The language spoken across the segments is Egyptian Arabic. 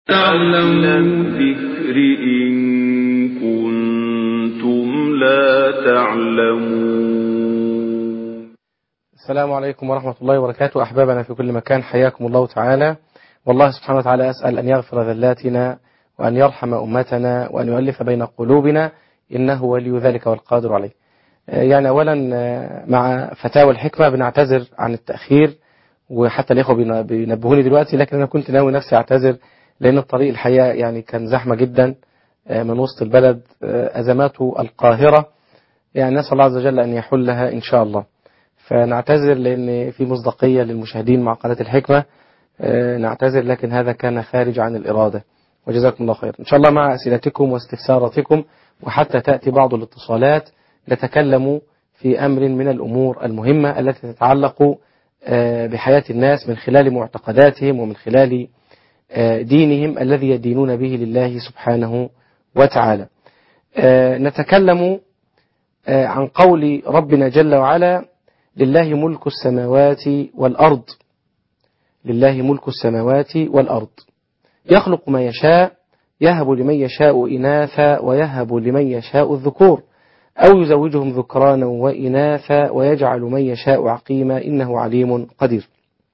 تعلم الذكر إن كنتم لا تعلمون السلام عليكم ورحمة الله وبركاته أحبابنا في كل مكان حياكم الله تعالى والله سبحانه وتعالى أسأل أن يغفر ذلاتنا وأن يرحم أمتنا وأن يؤلف بين قلوبنا إنه ولي ذلك والقادر عليه يعني أولا مع فتاوى الحكمة بنعتذر عن التأخير وحتى الإخوة بينبهوني دلوقتي لكن أنا كنت ناوي نفسي أعتذر لأن الطريق الحقيقة يعني كان زحمة جدا من وسط البلد أزماته القاهرة يعني نسأل الله عز وجل أن يحلها إن شاء الله فنعتذر لأن في مصداقية للمشاهدين مع قناة الحكمة نعتذر لكن هذا كان خارج عن الإرادة وجزاكم الله خير إن شاء الله مع أسئلتكم واستفساراتكم وحتى تأتي بعض الاتصالات نتكلم في أمر من الأمور المهمة التي تتعلق بحياة الناس من خلال معتقداتهم ومن خلال دينهم الذي يدينون به لله سبحانه وتعالى نتكلم عن قول ربنا جل وعلا لله ملك السماوات والأرض لله ملك السماوات والأرض يخلق ما يشاء يهب لمن يشاء إناثا ويهب لمن يشاء الذكور أو يزوجهم ذكرانا وإناثا ويجعل من يشاء عقيما إنه عليم قدير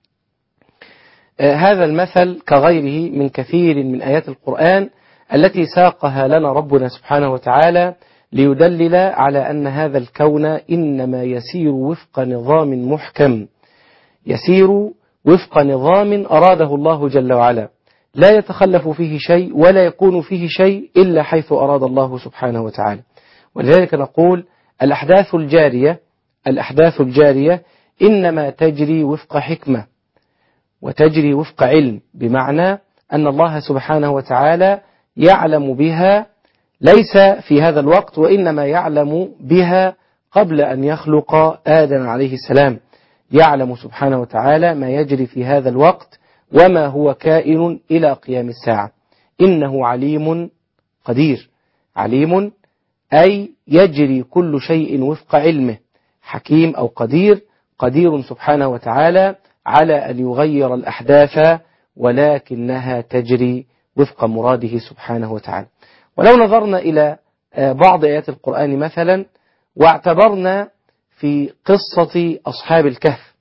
هذا المثل كغيره من كثير من آيات القرآن التي ساقها لنا ربنا سبحانه وتعالى ليدلل على أن هذا الكون إنما يسير وفق نظام محكم يسير وفق نظام أراده الله جل وعلا لا يتخلف فيه شيء ولا يكون فيه شيء إلا حيث أراد الله سبحانه وتعالى ولذلك نقول الأحداث الجارية الأحداث الجارية إنما تجري وفق حكمة وتجري وفق علم بمعنى أن الله سبحانه وتعالى يعلم بها ليس في هذا الوقت وإنما يعلم بها قبل أن يخلق آدم عليه السلام يعلم سبحانه وتعالى ما يجري في هذا الوقت وما هو كائن إلى قيام الساعة إنه عليم قدير عليم أي يجري كل شيء وفق علمه حكيم أو قدير قدير سبحانه وتعالى على أن يغير الأحداث ولكنها تجري وفق مراده سبحانه وتعالى ولو نظرنا إلى بعض آيات القرآن مثلا واعتبرنا في قصة أصحاب الكهف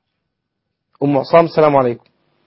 أم عصام السلام عليكم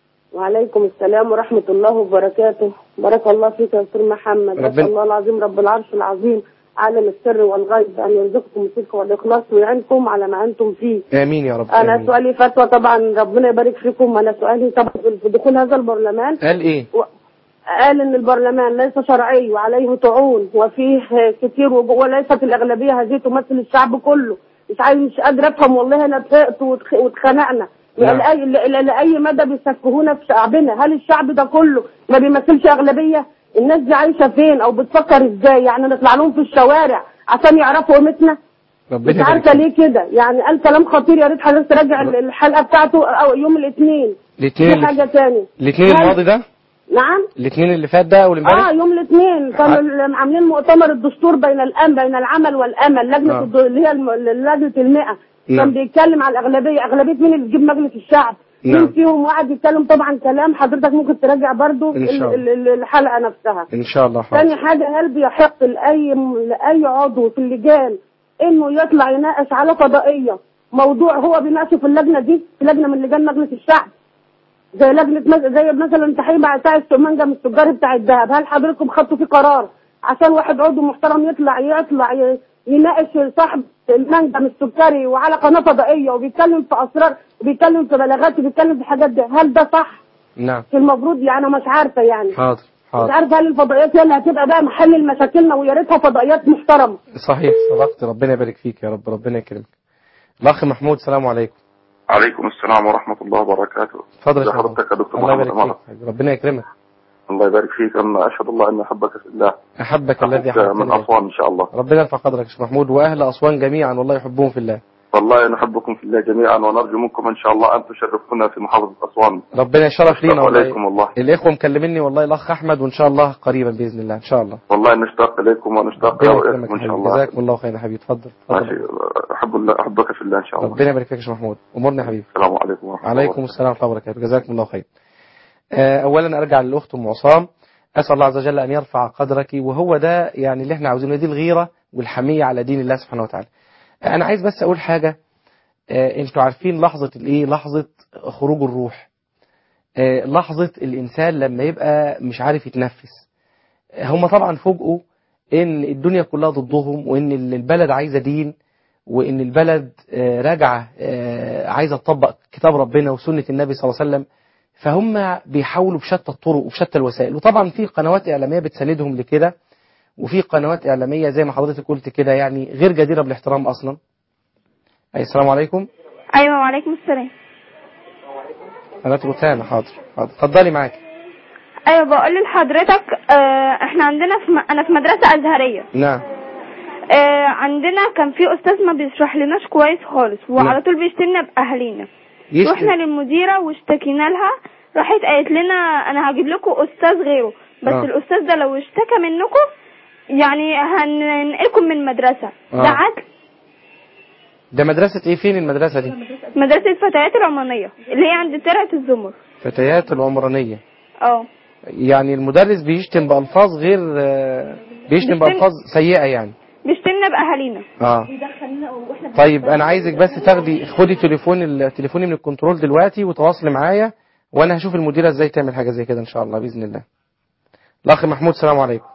وعليكم السلام ورحمة الله وبركاته بارك الله فيك يا أستاذ محمد ربنا- نسأل الله العظيم رب العرش العظيم عالم السر والغيب أن يرزقكم الصدق والإخلاص ويعينكم على ما أنتم فيه آمين يا رب أنا آمين. سؤالي فتوى طبعا ربنا يبارك فيكم أنا سؤالي طبعا في دخول هذا البرلمان قال إيه و- قال ان البرلمان ليس شرعي وعليه طعون وفيه كتير وب- وليست الاغلبيه هذه تمثل الشعب كله مش عايز مش قادر افهم والله انا اتفقت واتخ- واتخانقنا نعم. لأي, ل- لأي مدى بيسفهونا في شعبنا هل الشعب ده كله ما بيمثلش أغلبية الناس دي عايشة فين أو بتفكر إزاي يعني نطلع لهم في الشوارع عشان يعرفوا قيمتنا ربنا مش عارفة يبارك ليه كده يعني قال كلام خطير يا ريت حضرتك تراجع ر- الحلقة بتاعته أو يوم الاثنين الاثنين دي حاجة تاني الاثنين هل- الماضي ده نعم الاثنين اللي فات ده والامبارح اه يوم الاثنين كانوا ال- عاملين مؤتمر الدستور بين الأم بين العمل والامل لجنه آه. الد- اللي هي الم- لجنه المئة نعم. كان بيتكلم على الاغلبيه اغلبيه مين اللي تجيب مجلس الشعب نعم. مين فيهم وقعد يتكلم طبعا كلام حضرتك ممكن تراجع برضو إن شاء ال- ال- الحلقه نفسها ان شاء الله ثاني حاضر حاجه هل بيحق لاي لاي عضو في اللجان انه يطلع يناقش على فضائيه موضوع هو بيناقشه في اللجنه دي في لجنه من لجان مجلس الشعب زي لجنه مز- زي مثلا تحقيق بتاع السمنجه من التجار بتاع الذهب هل حضراتكم خدتوا فيه قرار عشان واحد عضو محترم يطلع يطلع ي- يناقش صاحب المانجا من السكري وعلى قناه فضائيه وبيتكلم في اسرار وبيتكلم في بلاغات وبيتكلم في حاجات دي هل ده صح؟ نعم في المفروض يعني أنا مش عارفه يعني حاضر مش حاضر عارفه هل الفضائيات هي اللي هتبقى بقى محل لمشاكلنا ويا ريتها فضائيات محترمه صحيح صدقت ربنا يبارك فيك يا رب ربنا يكرمك الاخ محمود السلام عليكم عليكم السلام ورحمة الله وبركاته اتفضل يا ازي شيخ حضرتك يا دكتور الله محمد يبارك أمارة فيك ربنا يكرمك الله يبارك فيك أنا أشهد الله أن أحبك في الله احبك الذي أحبك من احببتني أسوان إن شاء الله ربنا يرفع قدرك يا شيخ محمود واهل اسوان جميعا والله يحبهم في الله والله نحبكم في الله جميعا ونرجو منكم إن شاء الله أن تشرفونا في محافظة أسوان ربنا يشرف لينا عليكم والله والله الاخوه مكلميني والله الاخ احمد وان شاء الله قريبا باذن الله ان شاء الله والله نشتاق إليكم ونشتاق ربنا إليكم يكرمك إن يا شاء حبيبي الله جزاكم الله خير يا حبيبي اتفضل ماشي اتفضل أحب الله أحبك في الله إن شاء الله ربنا يبارك فيك يا شيخ محمود امورنا يا حبيبي السلام عليكم ورحمة الله عليكم السلام ورحمه الله وبركاته جزاكم الله خير آه، أولا أرجع للأخت أم عصام أسأل الله عز وجل أن يرفع قدرك وهو ده يعني اللي احنا عاوزينه دي الغيرة والحمية على دين الله سبحانه وتعالى أنا عايز بس أقول حاجة آه، انتوا عارفين لحظة الايه لحظة خروج الروح آه، لحظة الإنسان لما يبقى مش عارف يتنفس آه، هم طبعا فوجئوا إن الدنيا كلها ضدهم وإن البلد عايزة دين وإن البلد آه، راجعة آه، عايزة تطبق كتاب ربنا وسنة النبي صلى الله عليه وسلم فهم بيحاولوا بشتى الطرق وبشتى الوسائل وطبعا في قنوات إعلامية بتساندهم لكده وفي قنوات إعلامية زي ما حضرتك قلت كده يعني غير جديرة بالاحترام أصلا أي السلام عليكم ايوه وعليكم السلام قناة روتانا حاضر حاضر اتفضلي معاك ايوه بقول لحضرتك آه احنا عندنا في م... انا في مدرسه ازهريه نعم آه عندنا كان في استاذ ما بيشرح لناش كويس خالص وعلى نعم. طول بيشتمنا باهالينا يشتم. رحنا للمديره واشتكينا لها راحت قالت لنا انا هجيب لكم استاذ غيره بس آه. الاستاذ ده لو اشتكى منكم يعني هننقلكم من المدرسه آه. ده عدل ده مدرسة ايه فين المدرسة دي مدرسه الفتيات العمانيه اللي هي عند ترعه الزمر فتيات العمرانية اه يعني المدرس بيشتم بألفاظ غير آه، بيشتم بيشتم- بألفاظ سيئة يعني بيشتمنا باهالينا اه طيب انا عايزك بس تاخدي خدي تليفون ال- تليفوني من الكنترول دلوقتي وتواصلي معايا وانا هشوف المديرة ازاي تعمل حاجة زي كده ان شاء الله بإذن الله الاخ محمود السلام عليكم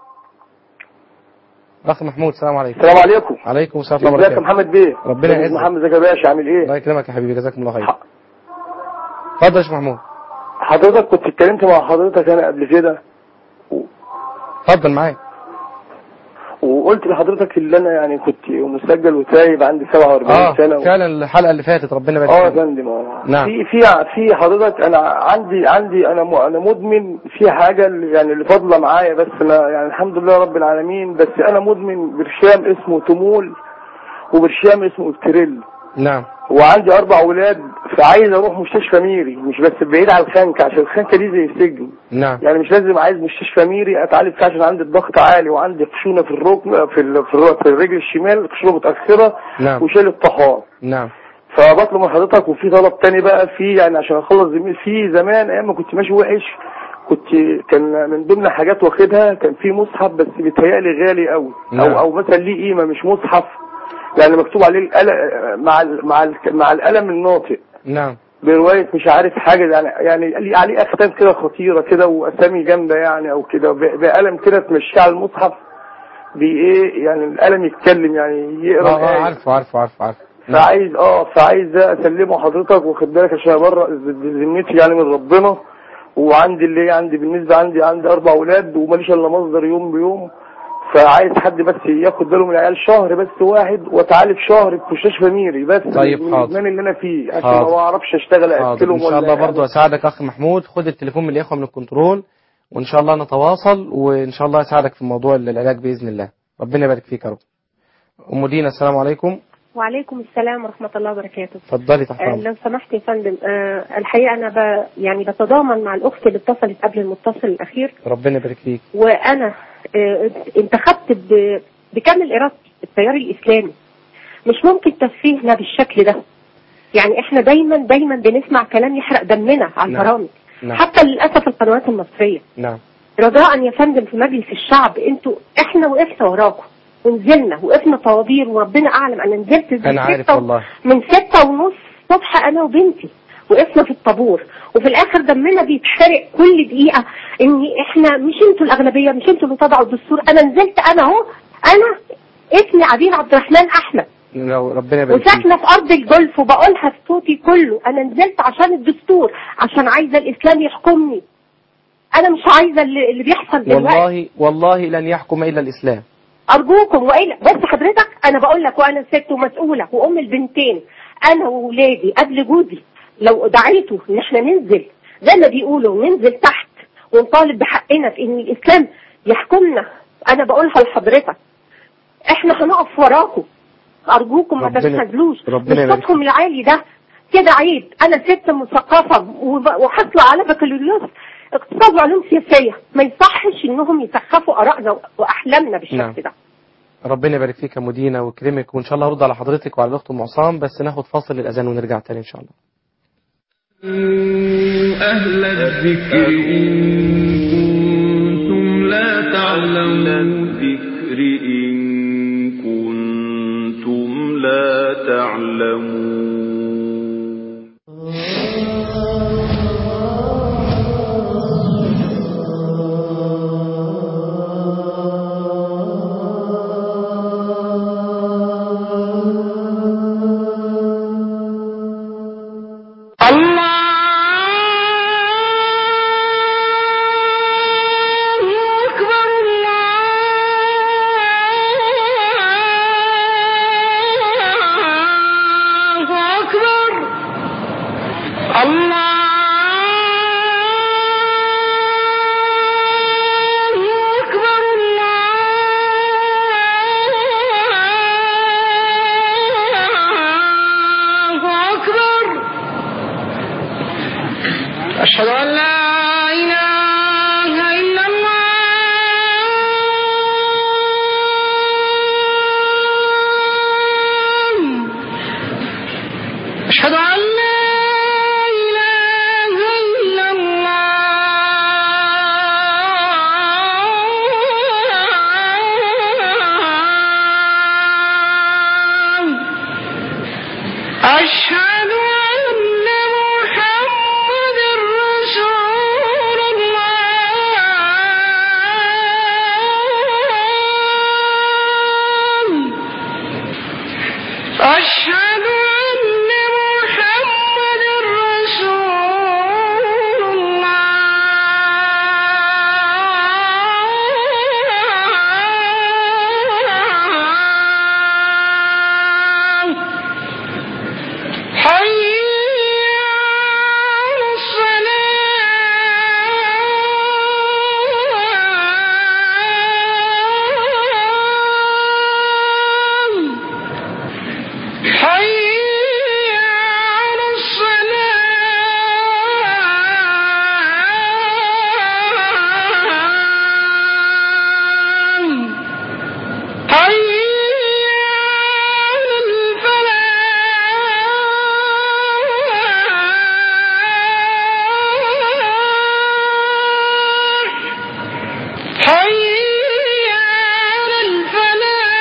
الاخ محمود السلام عليكم السلام عليكم عليكم السلام ورحمة الله ازيك يا وبركاته محمد بيه ربنا ازيك يعزك. محمد ازيك يا باشا عامل ايه الله يكرمك يا حبيبي جزاكم الله خير ح- اتفضل يا شيخ محمود حضرتك كنت اتكلمت مع حضرتك انا قبل كده اتفضل معاك وقلت لحضرتك اللي انا يعني كنت مسجل وتايب عندي 47 اه سنه و... فعلا الحلقة اللي فاتت ربنا يبارك اه يا فيك. فندم آه. نعم. في في في حضرتك انا عندي عندي انا م... انا مدمن في حاجه اللي يعني اللي فاضله معايا بس انا يعني الحمد لله رب العالمين بس انا مدمن برشام اسمه تمول وبرشام اسمه استريل نعم وعندي اربع اولاد فعايز اروح مستشفى ميري مش بس بعيد عن الخنكه عشان الخنكه دي زي السجن نعم يعني مش لازم عايز مستشفى ميري اتعالج فيه عشان عندي الضغط عالي وعندي خشونه في الركن في ال... في, الر... في الرجل الشمال خشونه متاخره نعم. وشال الطحال نعم فبطلب من حضرتك وفي طلب تاني بقى في يعني عشان اخلص زميل في زمان ايام ما كنت ماشي وحش كنت كان من ضمن حاجات واخدها كان في مصحف بس بيتهيألي غالي قوي نعم. او او مثلا ليه قيمه مش مصحف يعني مكتوب عليه القلم مع ال مع ال مع القلم الناطق نعم بروايه مش عارف حاجه يعني يعني ليه عليه اختام كده خطيره كده واسامي جامده يعني او كده ب- بقلم كده تمشيه على المصحف بايه يعني القلم يتكلم يعني يقرا اه اه الآية. عارفه عارفه عارفه عارفه نعم. فعايز اه فعايز ده اسلمه حضرتك واخد بالك عشان ابرأ ذمتي يعني من ربنا وعندي اللي هي عندي بالنسبه عندي عندي اربع اولاد وماليش الا مصدر يوم بيوم فعايز حد بس ياخد باله من العيال شهر بس واحد واتعالج شهر في مستشفى ميري بس طيب، من حاضر. الادمان اللي انا فيه عشان حاضر. ما اعرفش اشتغل حاضر اكلهم ان شاء ولا الله حاجة. برضو اساعدك اخ محمود خد التليفون من الاخوه من الكنترول وان شاء الله نتواصل وان شاء الله اساعدك في موضوع العلاج باذن الله ربنا يبارك فيك يا رب ام دينا السلام عليكم وعليكم السلام ورحمة الله وبركاته اتفضلي تحت آه، امرك لو سمحت يا فندم آه، الحقيقة أنا ب... يعني بتضامن مع الأخت اللي اتصلت قبل المتصل الأخير ربنا يبارك فيك وأنا آه، انتخبت ب... بكامل إرادتي التيار الإسلامي مش ممكن تسفيهنا بالشكل ده يعني احنا دايما دايما بنسمع كلام يحرق دمنا على نعم. البرامج نعم حتى للأسف القنوات المصرية نعم رجاء يا فندم في مجلس الشعب انتوا احنا وقفنا وراكم ونزلنا وقفنا طوابير وربنا اعلم انا نزلت من انا عارف ستة و- والله من ستة ونص الصبح انا وبنتي وقفنا في الطابور وفي الاخر دمنا بيتحرق كل دقيقة ان احنا مش انتوا الاغلبية مش انتوا اللي تضعوا الدستور انا نزلت انا اهو انا اسمي عبير عبد الرحمن احمد لو ربنا يبارك فيك وساكنه في ارض الجولف وبقولها في صوتي كله انا نزلت عشان الدستور عشان عايزه الاسلام يحكمني انا مش عايزه اللي اللي بيحصل دلوقتي والله والله لن يحكم الا الاسلام ارجوكم والا بص حضرتك انا بقول لك وانا ست ومسؤوله وام البنتين انا وولادي قبل جوزي لو دعيتوا ان احنا ننزل زي ما بيقولوا ننزل تحت ونطالب بحقنا في ان الاسلام يحكمنا انا بقولها لحضرتك احنا هنقف وراكم ارجوكم ما ربنا- تنخذلوش ربنا مش يبارك صوتكم العالي ده كده عيب انا ست مثقفه وب- وحاصله على بكالوريوس اقتصاد وعلوم سياسيه ما يصحش انهم يسخفوا ارائنا واحلامنا بالشكل نعم. ده ربنا يبارك فيك يا مدينة ويكرمك وان شاء الله هرد على حضرتك وعلى الاخت ام عصام بس ناخد فاصل للاذان ونرجع تاني ان شاء الله أهل الذكر إن كنتم لا تعلمون الذكر إن كنتم لا تعلمون أشهد أن لا إله إلا الله أشهد أن لا إله إلا الله أشهد أن محمد رسول الله أشهد أن محمد رسول الله حي على الصلاة حي على الصلاة حي على الفلاح حي على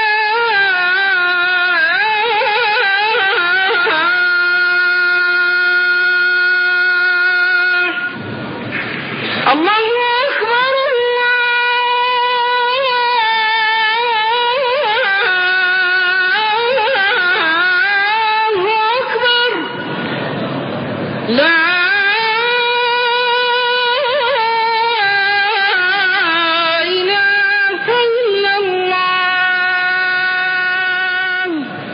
الفلاح الله أكبر الله أكبر لا إله إلا الله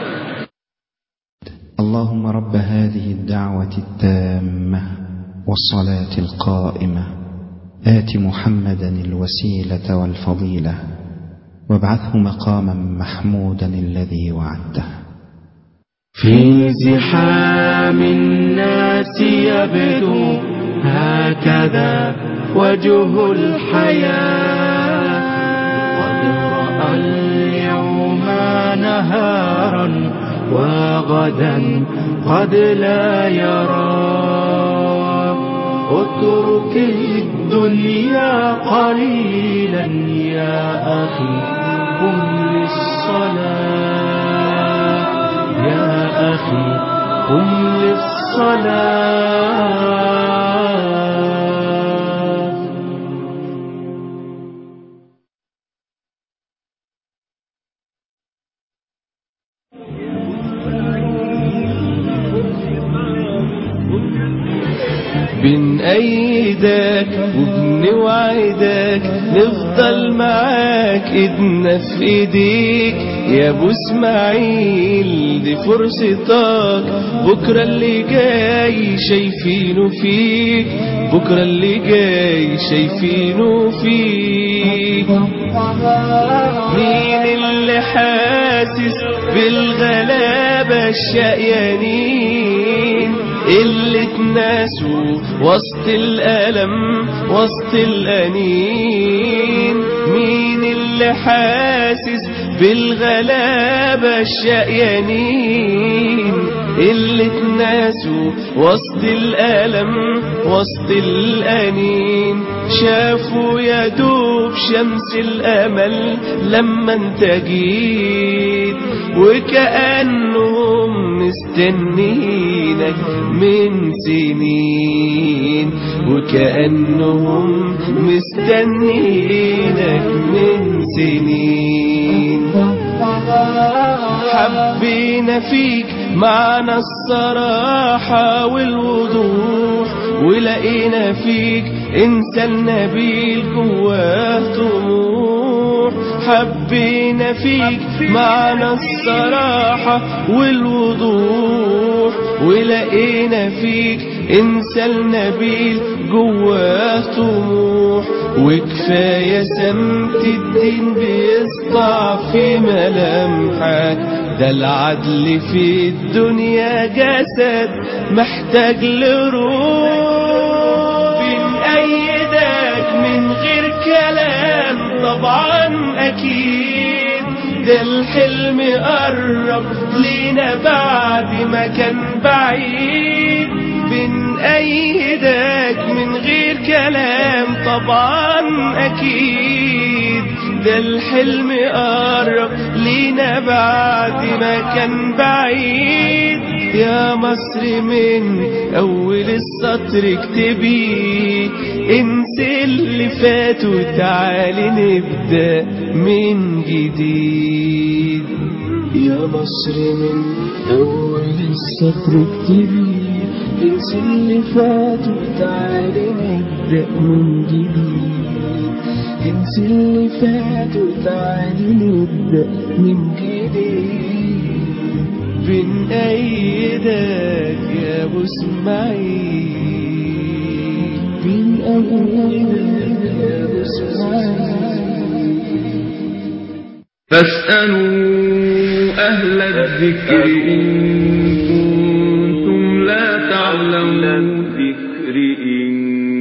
اللهم رب هذه الدعوة التامة والصلاة القائمة آت محمدا الوسيلة والفضيلة وابعثه مقاما محمودا الذي وعدته في زحام الناس يبدو هكذا وجه الحياة قد رأى اليوم نهارا وغدا قد لا يرى اترك الدنيا قليلا يا أخي قم للصلاة يا أخي قم للصلاة بين ايدك وبنوعدك نفضل معاك ايدنا في ايديك يا ابو اسماعيل دي فرصتك بكره اللي جاي شايفينه فيك بكره اللي جاي شايفينه فيك مين اللي حاسس بالغلابة الشقيانين اللي اتناسوا وسط الألم وسط الأنين مين اللي حاسس بالغلابة الشقيانين اللي اتناسوا وسط الألم وسط الأنين شافوا يا دوب شمس الأمل لما انت جيت وكأنهم مستنينك من سنين وكأنهم مستنينك من سنين حبينا فيك معنى الصراحة والوضوح ولقينا فيك انسان نبيل جواه طموح حبينا فيك معنى الصراحة والوضوح ولقينا فيك انسان نبيل جواه طموح وكفاية سمت الدين بيسطع في ملامحك ده العدل في الدنيا جسد محتاج لروح بنأيدك من غير كلام طبعا أكيد ده الحلم قرب لينا بعد ما كان بعيد بنأيدك من غير كلام طبعا أكيد ده الحلم قرب لينا بعد ما كان بعيد يا مصر من أول السطر اكتبي انسي اللي فات وتعالي نبدأ من جديد يا مصر من أول السطر اكتبي انسي اللي فات وتعالي نبدأ من جديد انسي اللي فات وتعالي نبدأ من جديد بنأيدك يا ابو اسماعيل بنأيدك يا ابو اسماعيل فاسألوا أهل الذكر إن كنتم لا تعلمون الذكر إن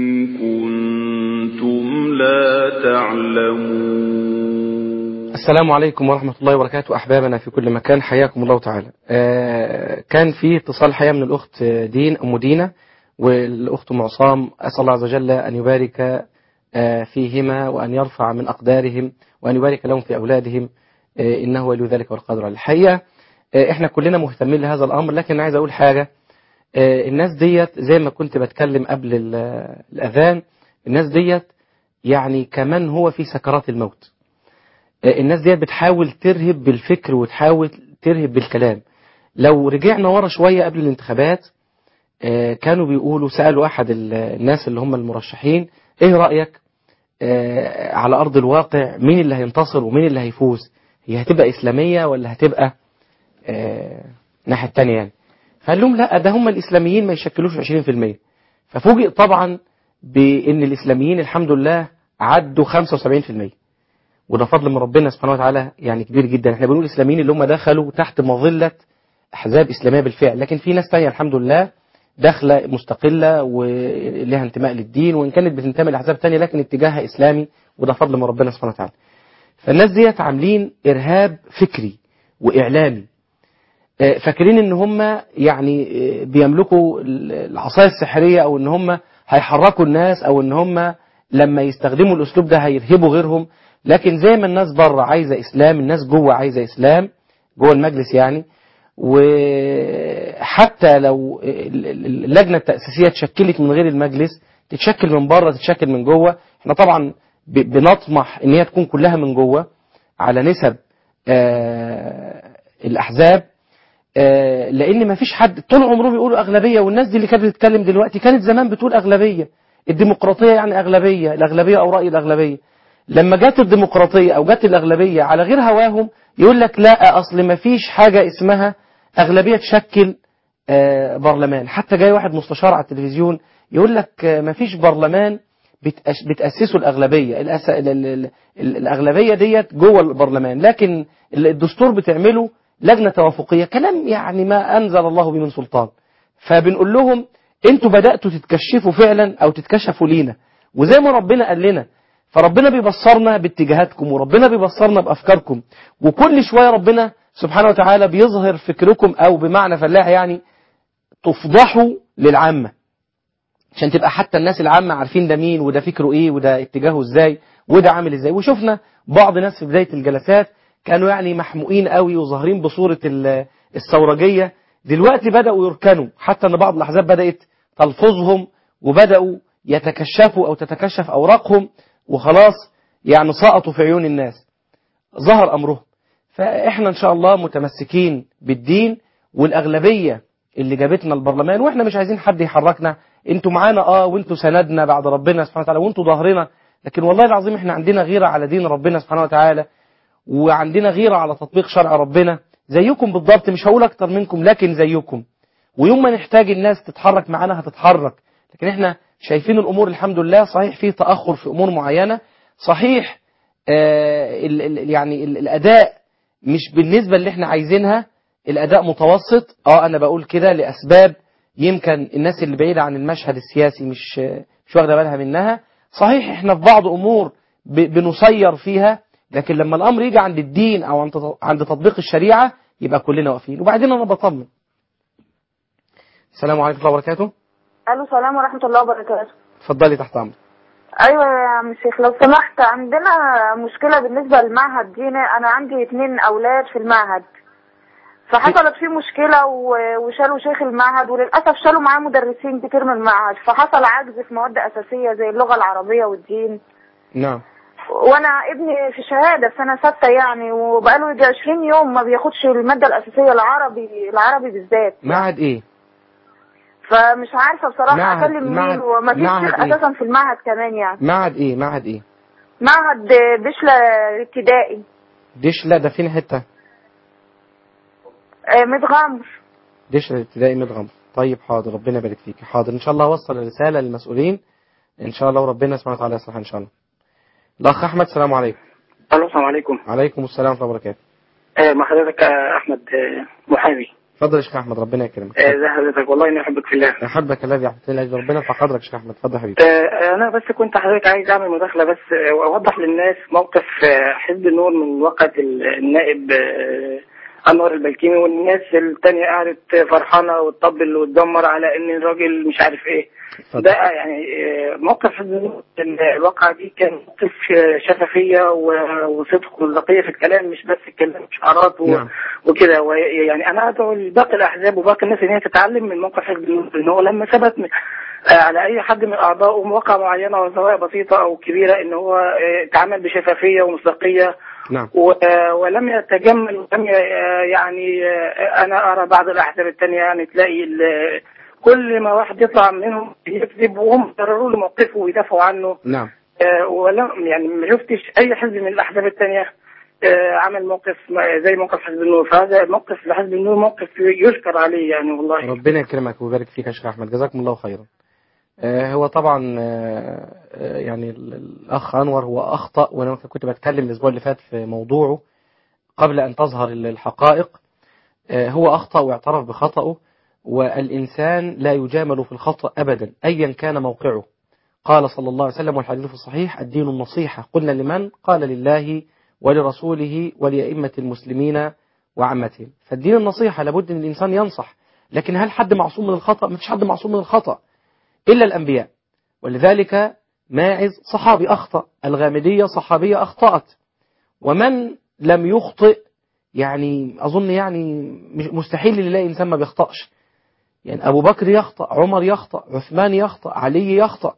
كنتم لا تعلمون السلام عليكم ورحمة الله وبركاته أحبابنا في كل مكان حياكم الله تعالى آه كان في اتصال حياة من الأخت دين أم دينة والأخت معصام أسأل الله عز وجل أن يبارك آه فيهما وأن يرفع من أقدارهم وأن يبارك لهم في أولادهم آه إنه ولي ذلك والقادر على الحقيقة آه إحنا كلنا مهتمين لهذا الأمر لكن عايز أقول حاجة آه الناس ديت زي ما كنت بتكلم قبل الأذان الناس ديت يعني كمان هو في سكرات الموت الناس ديت بتحاول ترهب بالفكر وتحاول ترهب بالكلام لو رجعنا ورا شوية قبل الانتخابات كانوا بيقولوا سألوا أحد الناس اللي هم المرشحين إيه رأيك على أرض الواقع مين اللي هينتصر ومين اللي هيفوز هي هتبقى إسلامية ولا هتبقى ناحية تانية يعني فقال لهم لا ده هم الإسلاميين ما يشكلوش 20% ففوجئ طبعا بأن الإسلاميين الحمد لله عدوا 75% وده فضل من ربنا سبحانه وتعالى يعني كبير جدا احنا بنقول الاسلاميين اللي هم دخلوا تحت مظلة احزاب اسلامية بالفعل لكن في ناس تانية الحمد لله داخلة مستقلة ولها انتماء للدين وان كانت بتنتمي لاحزاب تانية لكن اتجاهها اسلامي وده فضل من ربنا سبحانه وتعالى فالناس ديت عاملين ارهاب فكري واعلامي فاكرين ان هم يعني بيملكوا العصاية السحرية او ان هم هيحركوا الناس او ان هم لما يستخدموا الاسلوب ده هيرهبوا غيرهم لكن زي ما الناس بره عايزة إسلام الناس جوه عايزة إسلام جوه المجلس يعني وحتى لو اللجنة التأسيسية تشكلت من غير المجلس تتشكل من بره تتشكل من جوه احنا طبعا بنطمح ان هي تكون كلها من جوه على نسب الأحزاب لأن ما فيش حد طول عمره بيقولوا أغلبية والناس دي اللي كانت بتتكلم دلوقتي كانت زمان بتقول أغلبية الديمقراطية يعني أغلبية الأغلبية أو رأي الأغلبية لما جت الديمقراطية أو جت الأغلبية على غير هواهم يقول لك لا أصل ما فيش حاجة اسمها أغلبية تشكل برلمان حتى جاي واحد مستشار على التلفزيون يقول لك ما فيش برلمان بتأسسه الأغلبية الأغلبية ديت جوه البرلمان لكن الدستور بتعمله لجنة توافقية كلام يعني ما أنزل الله به من سلطان فبنقول لهم انتوا بدأتوا تتكشفوا فعلا أو تتكشفوا لينا وزي ما ربنا قال لنا فربنا بيبصرنا باتجاهاتكم وربنا بيبصرنا بأفكاركم وكل شوية ربنا سبحانه وتعالى بيظهر فكركم أو بمعنى فلاح يعني تفضحوا للعامة عشان تبقى حتى الناس العامة عارفين ده مين وده فكره ايه وده اتجاهه ازاي وده عامل ازاي وشفنا بعض ناس في بداية الجلسات كانوا يعني محموقين قوي وظاهرين بصورة ال- الثورجية دلوقتي بدأوا يركنوا حتى ان بعض الأحزاب بدأت تلفظهم وبدأوا يتكشفوا أو تتكشف أوراقهم وخلاص يعني سقطوا في عيون الناس ظهر أمرهم فإحنا إن شاء الله متمسكين بالدين والأغلبية اللي جابتنا البرلمان وإحنا مش عايزين حد يحركنا انتوا معانا اه وانتوا سندنا بعد ربنا سبحانه وتعالى وانتوا ظهرنا لكن والله العظيم احنا عندنا غيرة على دين ربنا سبحانه وتعالى وعندنا غيرة على تطبيق شرع ربنا زيكم بالضبط مش هقول اكتر منكم لكن زيكم ويوم ما نحتاج الناس تتحرك معانا هتتحرك لكن احنا شايفين الامور الحمد لله صحيح فيه تأخر في امور معينة صحيح آه ال ال يعني ال الاداء مش بالنسبة اللي احنا عايزينها الاداء متوسط اه انا بقول كده لاسباب يمكن الناس اللي بعيدة عن المشهد السياسي مش مش واخده بالها منها صحيح احنا في بعض امور ب- بنسير فيها لكن لما الامر يجي عند الدين او عند عند تطبيق الشريعه يبقى كلنا واقفين وبعدين انا بطمن السلام عليكم ورحمه الله وبركاته الو السلام ورحمه الله وبركاته اتفضلي تحت امرك ايوه يا عم الشيخ لو سمحت عندنا مشكله بالنسبه للمعهد دينا انا عندي اتنين اولاد في المعهد فحصلت فيه مشكله و- وشالوا شيخ المعهد وللاسف شالوا معاه مدرسين كتير من المعهد فحصل عجز في مواد اساسيه زي اللغه العربيه والدين نعم وانا ابني في شهاده في سنه سته يعني وبقاله يجي 20 يوم ما بياخدش الماده الاساسيه العربي العربي بالذات معهد ايه فمش عارفه بصراحه معهد- اكلم مين معهد- وما فيش معهد شيخ إيه؟ اساسا في المعهد كمان يعني معهد ايه معهد ايه معهد بشلة ابتدائي ديش لا ده فين حته آه، متغمر ديش الابتدائي مدغم طيب حاضر ربنا يبارك فيك حاضر ان شاء الله اوصل الرساله للمسؤولين ان شاء الله وربنا سبحانه وتعالى يصلح ان شاء الله الاخ احمد السلام عليكم الو السلام عليكم عليكم السلام ورحمه الله وبركاته آه، مع حضرتك آه، احمد آه، محامي اتفضل يا شيخ احمد ربنا يكرمك آه، ازي حضرتك والله اني احبك في الله احبك الذي احببتني لاجل ربنا فقدرك يا شيخ احمد اتفضل يا حبيبي آه، انا بس كنت حضرتك عايز اعمل مداخله بس آه، واوضح للناس موقف آه، حزب النور من وقت ال- النائب آه، انور البلكيمي والناس التانية قعدت فرحانه وتطبل وتدمر على ان الراجل مش عارف ايه ده يعني آه، موقف حزب النور ال- الواقعة دي كان موقف آه، شفافية و- وصدق ومصداقية في الكلام مش بس الكلام شعارات و... نعم. وكده ويعني انا ادعو باقي الاحزاب وباقي الناس ان هي تتعلم من موقف حزب النور ان هو لما ثبت من آه، على اي حد من اعضائه مواقع معينه سواء بسيطه او كبيره ان هو آه، تعامل بشفافيه ومصداقيه نعم و- آه، ولم يتجمل ولم ي- آه، يعني آه، انا ارى بعض الاحزاب الثانيه يعني تلاقي ال- كل ما واحد يطلع منهم يكذب وهم يقرروا له موقفه ويدافعوا عنه نعم آه، ولم يعني ما شفتش اي حزب من الاحزاب الثانيه عمل موقف ما- زي موقف حزب النور فهذا موقف لحزب النور موقف يشكر عليه يعني والله ربنا يكرمك ويبارك فيك يا شيخ احمد جزاكم الله خيرا آه، هو طبعا آه، آه، يعني ال- الاخ انور هو اخطا وانا كنت بتكلم الاسبوع اللي فات في موضوعه قبل ان تظهر ال- الحقائق آه، هو اخطا واعترف بخطئه والانسان لا يجامل في الخطا ابدا ايا كان موقعه قال صلى الله عليه وسلم والحديث في الصحيح الدين النصيحه قلنا لمن قال لله ولرسوله ولأئمة المسلمين وعامتهم فالدين النصيحة لابد أن الإنسان ينصح لكن هل حد معصوم من الخطأ ما فيش حد معصوم من الخطأ إلا الأنبياء ولذلك ماعز صحابي أخطأ الغامدية صحابية أخطأت ومن لم يخطئ يعني أظن يعني مش مستحيل اللي يلاقي إنسان ما بيخطأش يعني أبو بكر يخطأ عمر يخطأ عثمان يخطأ علي يخطأ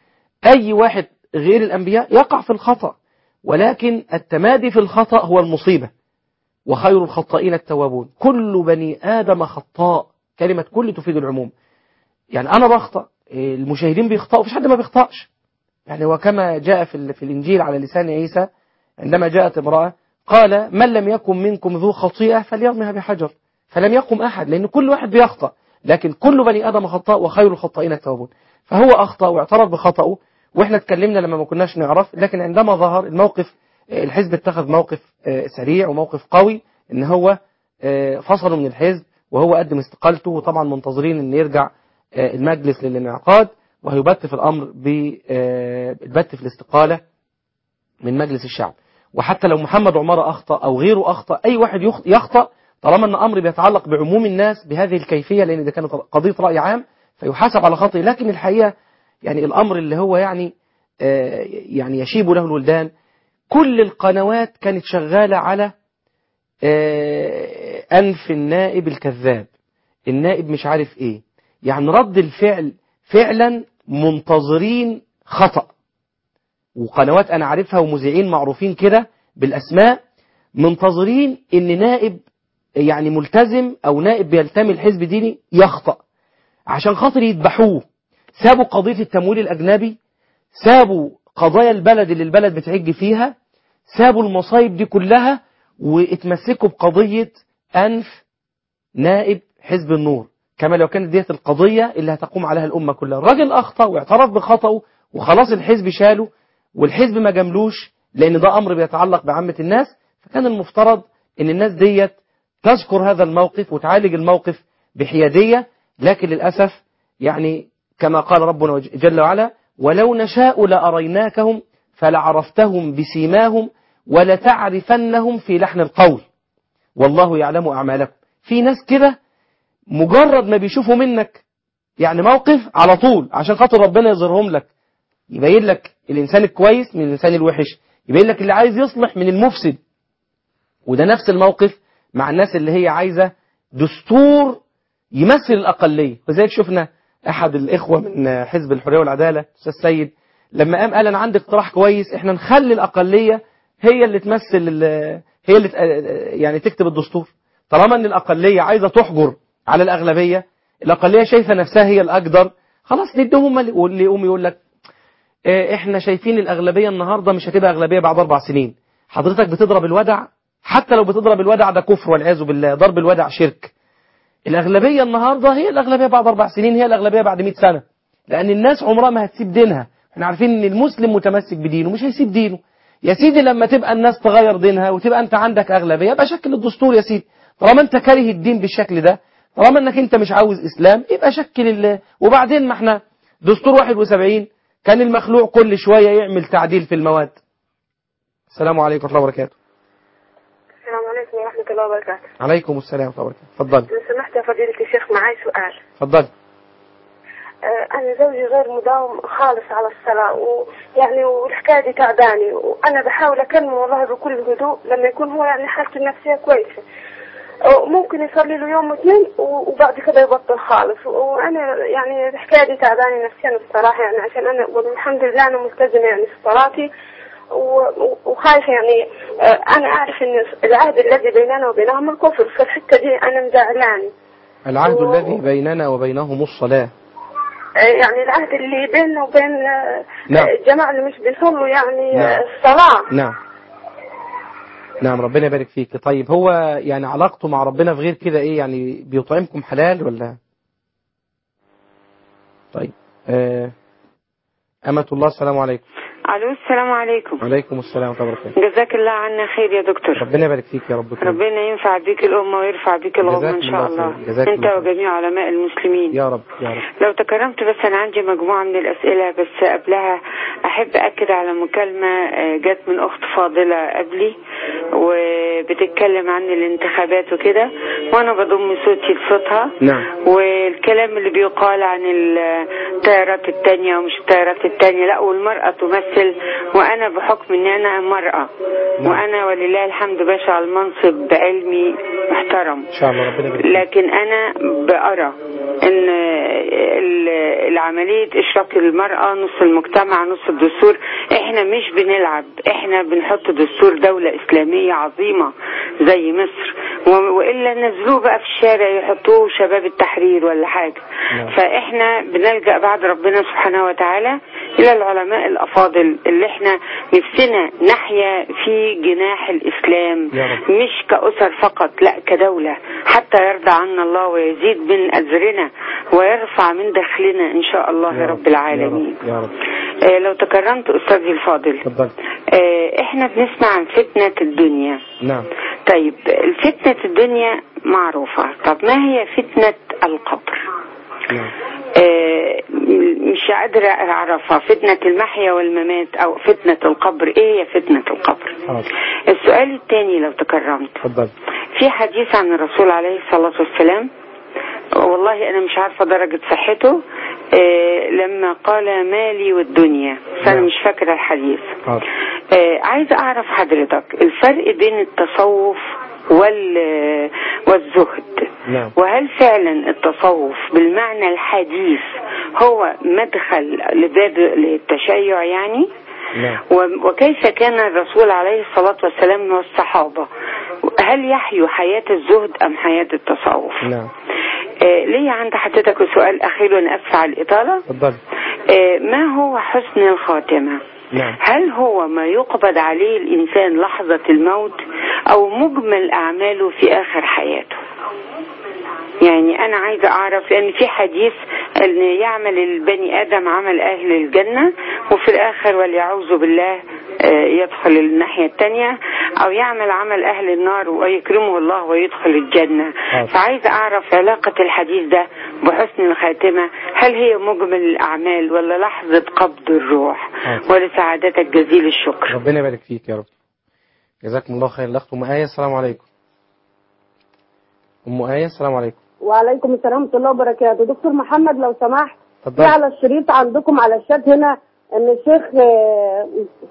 أي واحد غير الأنبياء يقع في الخطأ ولكن التمادي في الخطأ هو المصيبة وخير الخطائين التوابون كل بني آدم خطاء كلمة كل تفيد العموم يعني أنا بخطأ المشاهدين بيخطئوا مفيش حد ما بيخطأش يعني وكما جاء في, ال- في الإنجيل على لسان عيسى عندما جاءت امرأة قال من لم يكن منكم ذو خطيئة فليرمها بحجر فلم يقم أحد لأن كل واحد بيخطأ لكن كل بني آدم خطاء وخير الخطائين التوابون فهو أخطأ واعترف بخطأه واحنا اتكلمنا لما ما كناش نعرف لكن عندما ظهر الموقف آه، الحزب اتخذ موقف آه، سريع وموقف قوي ان هو آه، فصله من الحزب وهو قدم استقالته وطبعا منتظرين ان يرجع آه، المجلس للانعقاد وهيبت في الامر بالبت في الاستقالة من مجلس الشعب وحتى لو محمد عمارة أخطأ أو غيره أخطأ أي واحد يخ- يخطأ طالما أن أمر بيتعلق بعموم الناس بهذه الكيفية لأن ده كانت قضية رأي عام فيحاسب على خطئه لكن الحقيقة يعني الأمر اللي هو يعني آه، يعني يشيب له الولدان كل القنوات كانت شغالة على آه، أنف النائب الكذاب النائب مش عارف إيه يعني رد الفعل فعلا منتظرين خطأ وقنوات أنا عارفها ومذيعين معروفين كده بالأسماء منتظرين إن نائب يعني ملتزم أو نائب بيلتمي الحزب ديني يخطأ عشان خاطر يذبحوه سابوا قضية التمويل الأجنبي سابوا قضايا البلد اللي البلد بتعج فيها سابوا المصايب دي كلها واتمسكوا بقضية أنف نائب حزب النور كما لو كانت ديت القضية اللي هتقوم عليها الأمة كلها الراجل أخطأ واعترف بخطأه وخلاص الحزب شاله والحزب ما جملوش لأن ده أمر بيتعلق بعامة الناس فكان المفترض أن الناس ديت تذكر هذا الموقف وتعالج الموقف بحيادية لكن للأسف يعني كما قال ربنا وج- جل وعلا ولو نشاء لأريناكهم فلعرفتهم بسيماهم ولتعرفنهم في لحن القول والله يعلم أعمالكم في ناس كده مجرد ما بيشوفوا منك يعني موقف على طول عشان خاطر ربنا يظهرهم لك يبين لك الإنسان الكويس من الإنسان الوحش يبين لك اللي عايز يصلح من المفسد وده نفس الموقف مع الناس اللي هي عايزة دستور يمثل الأقلية وزيك شفنا أحد الإخوة من حزب الحرية والعدالة أستاذ سيد لما قام قال أنا عندي اقتراح كويس إحنا نخلي الأقلية هي اللي تمثل ال- هي اللي ت- يعني تكتب الدستور طالما ان الأقلية عايزة تحجر على الأغلبية الأقلية شايفة نفسها هي الأقدر خلاص نديهم هم اللي- واللي يقوم يقول لك آه، احنا شايفين الأغلبية النهاردة مش هتبقى أغلبية بعد أربع سنين حضرتك بتضرب الودع حتى لو بتضرب الودع ده كفر والعياذ بالله ضرب الودع شرك الأغلبية النهاردة هي الأغلبية بعد أربع سنين هي الأغلبية بعد 100 سنة لأن الناس عمرها ما هتسيب دينها احنا عارفين ان المسلم متمسك بدينه مش هيسيب دينه يا سيدي لما تبقى الناس تغير دينها وتبقى انت عندك أغلبية يبقى شكل الدستور يا سيدي طالما انت كاره الدين بالشكل ده طالما انك انت مش عاوز اسلام يبقى شكل ال... وبعدين ما احنا دستور 71 كان المخلوع كل شوية يعمل تعديل في المواد السلام عليكم ورحمة الله وبركاته السلام عليكم ورحمة الله وبركاته عليكم السلام ورحمة الله وبركاته اتفضلي لو سمحت يا فضيلة الشيخ معاي سؤال اتفضلي آه، أنا زوجي غير مداوم خالص على الصلاة ويعني والحكاية دي تعباني وأنا بحاول أكلمه والله بكل هدوء لما يكون هو يعني حالته النفسية كويسة آه، ممكن يصلي له يوم واثنين و- وبعد كده يبطل خالص وأنا يعني الحكاية دي تعباني نفسيا الصراحة يعني عشان أنا والحمد لله أنا ملتزمة يعني في صلاتي و- و- وخايفة يعني آه، أنا أعرف إن العهد الذي بيننا وبينهم الكفر في الحتة دي أنا مزعلاني العهد الذي بيننا وبينهم الصلاة يعني العهد اللي بيننا وبين آه، نعم. الجماعة اللي مش بيصلوا يعني نعم. آه، الصلاة نعم نعم ربنا يبارك فيك طيب هو يعني علاقته مع ربنا في غير كده ايه يعني بيطعمكم حلال ولا طيب آه أمة الله السلام عليكم الو السلام عليكم وعليكم السلام ورحمة الله وبركاته جزاك الله عنا خير يا دكتور ربنا يبارك فيك يا رب كريم. ربنا ينفع بيك الأمة ويرفع بيك الغمة جزاكم إن شاء الله الله خير. جزاكم أنت الله وجميع علماء المسلمين يا رب يا رب لو تكرمت بس أنا عندي مجموعة من الأسئلة بس قبلها أحب أكد على مكالمة آه، جت من أخت فاضلة قبلي وبتتكلم عن الانتخابات وكده وأنا بضم صوتي لصوتها نعم والكلام اللي بيقال عن التيارات التانية ومش التيارات التانية لا والمرأة تمثل وأنا بحكم إن أنا امرأة وأنا ولله الحمد باشا على المنصب علمي محترم إن شاء الله ربنا يبارك فيك. لكن أنا بأرى إن ال- العملية إشراك المرأة نص المجتمع نص الدستور إحنا مش بنلعب إحنا بنحط دستور دولة إسلامية عظيمة زي مصر و- وإلا نزلوه بقى في الشارع يحطوه شباب التحرير ولا حاجة فإحنا بنلجأ بعد ربنا سبحانه وتعالى إلى العلماء الأفاضل اللي إحنا نفسنا نحيا في جناح الإسلام يا رب. مش كأسر فقط لا كدولة حتى يرضى عنا الله ويزيد من أجرنا ويرفع من دخلنا إن شاء الله يا رب العالمين يا رب آه، لو تكرمت أستاذي الفاضل اتفضل آه، إحنا بنسمع عن فتنة الدنيا نعم طيب فتنة الدنيا معروفة طب ما هي فتنة القبر نعم آه، مش قادرة أعرفها فتنة المحيا والممات أو فتنة القبر إيه هي فتنة القبر حاضر السؤال الثاني لو تكرمت اتفضل في حديث عن الرسول عليه الصلاة والسلام والله أنا مش عارفة درجة صحته آه لما قال مالي والدنيا بس أنا مش فاكرة الحديث حاضر آه عايزة أعرف حضرتك الفرق بين التصوف وال والزهد نعم وهل فعلا التصوف بالمعنى الحديث هو مدخل لباب للتشيع يعني نعم و- وكيف كان الرسول عليه الصلاة والسلام والصحابة هل يحيوا حياة الزهد أم حياة التصوف نعم آه ليه عند حضرتك سؤال أخير وأنا أسف على الإطالة اتفضل آه ما هو حسن الخاتمة نعم هل هو ما يقبض عليه الإنسان لحظة الموت أو مجمل أعماله في آخر حياته يعني أنا عايزة أعرف لأن في حديث أن يعمل البني آدم عمل أهل الجنة وفي الآخر واليعوذ بالله آه، يدخل الناحية التانية أو يعمل عمل أهل النار ويكرمه الله ويدخل الجنة حاضر. فعايزة أعرف علاقة الحديث ده بحسن الخاتمة هل هي مجمل الأعمال ولا لحظة قبض الروح حاضر. ولسعادتك جزيل الشكر ربنا يبارك فيك يا رب جزاكم الله خير الاخت ام ايه السلام عليكم ام ايه السلام عليكم وعليكم السلام ورحمه الله وبركاته دكتور محمد لو سمحت في اتفضل على الشريط عندكم على الشات هنا ان الشيخ آه،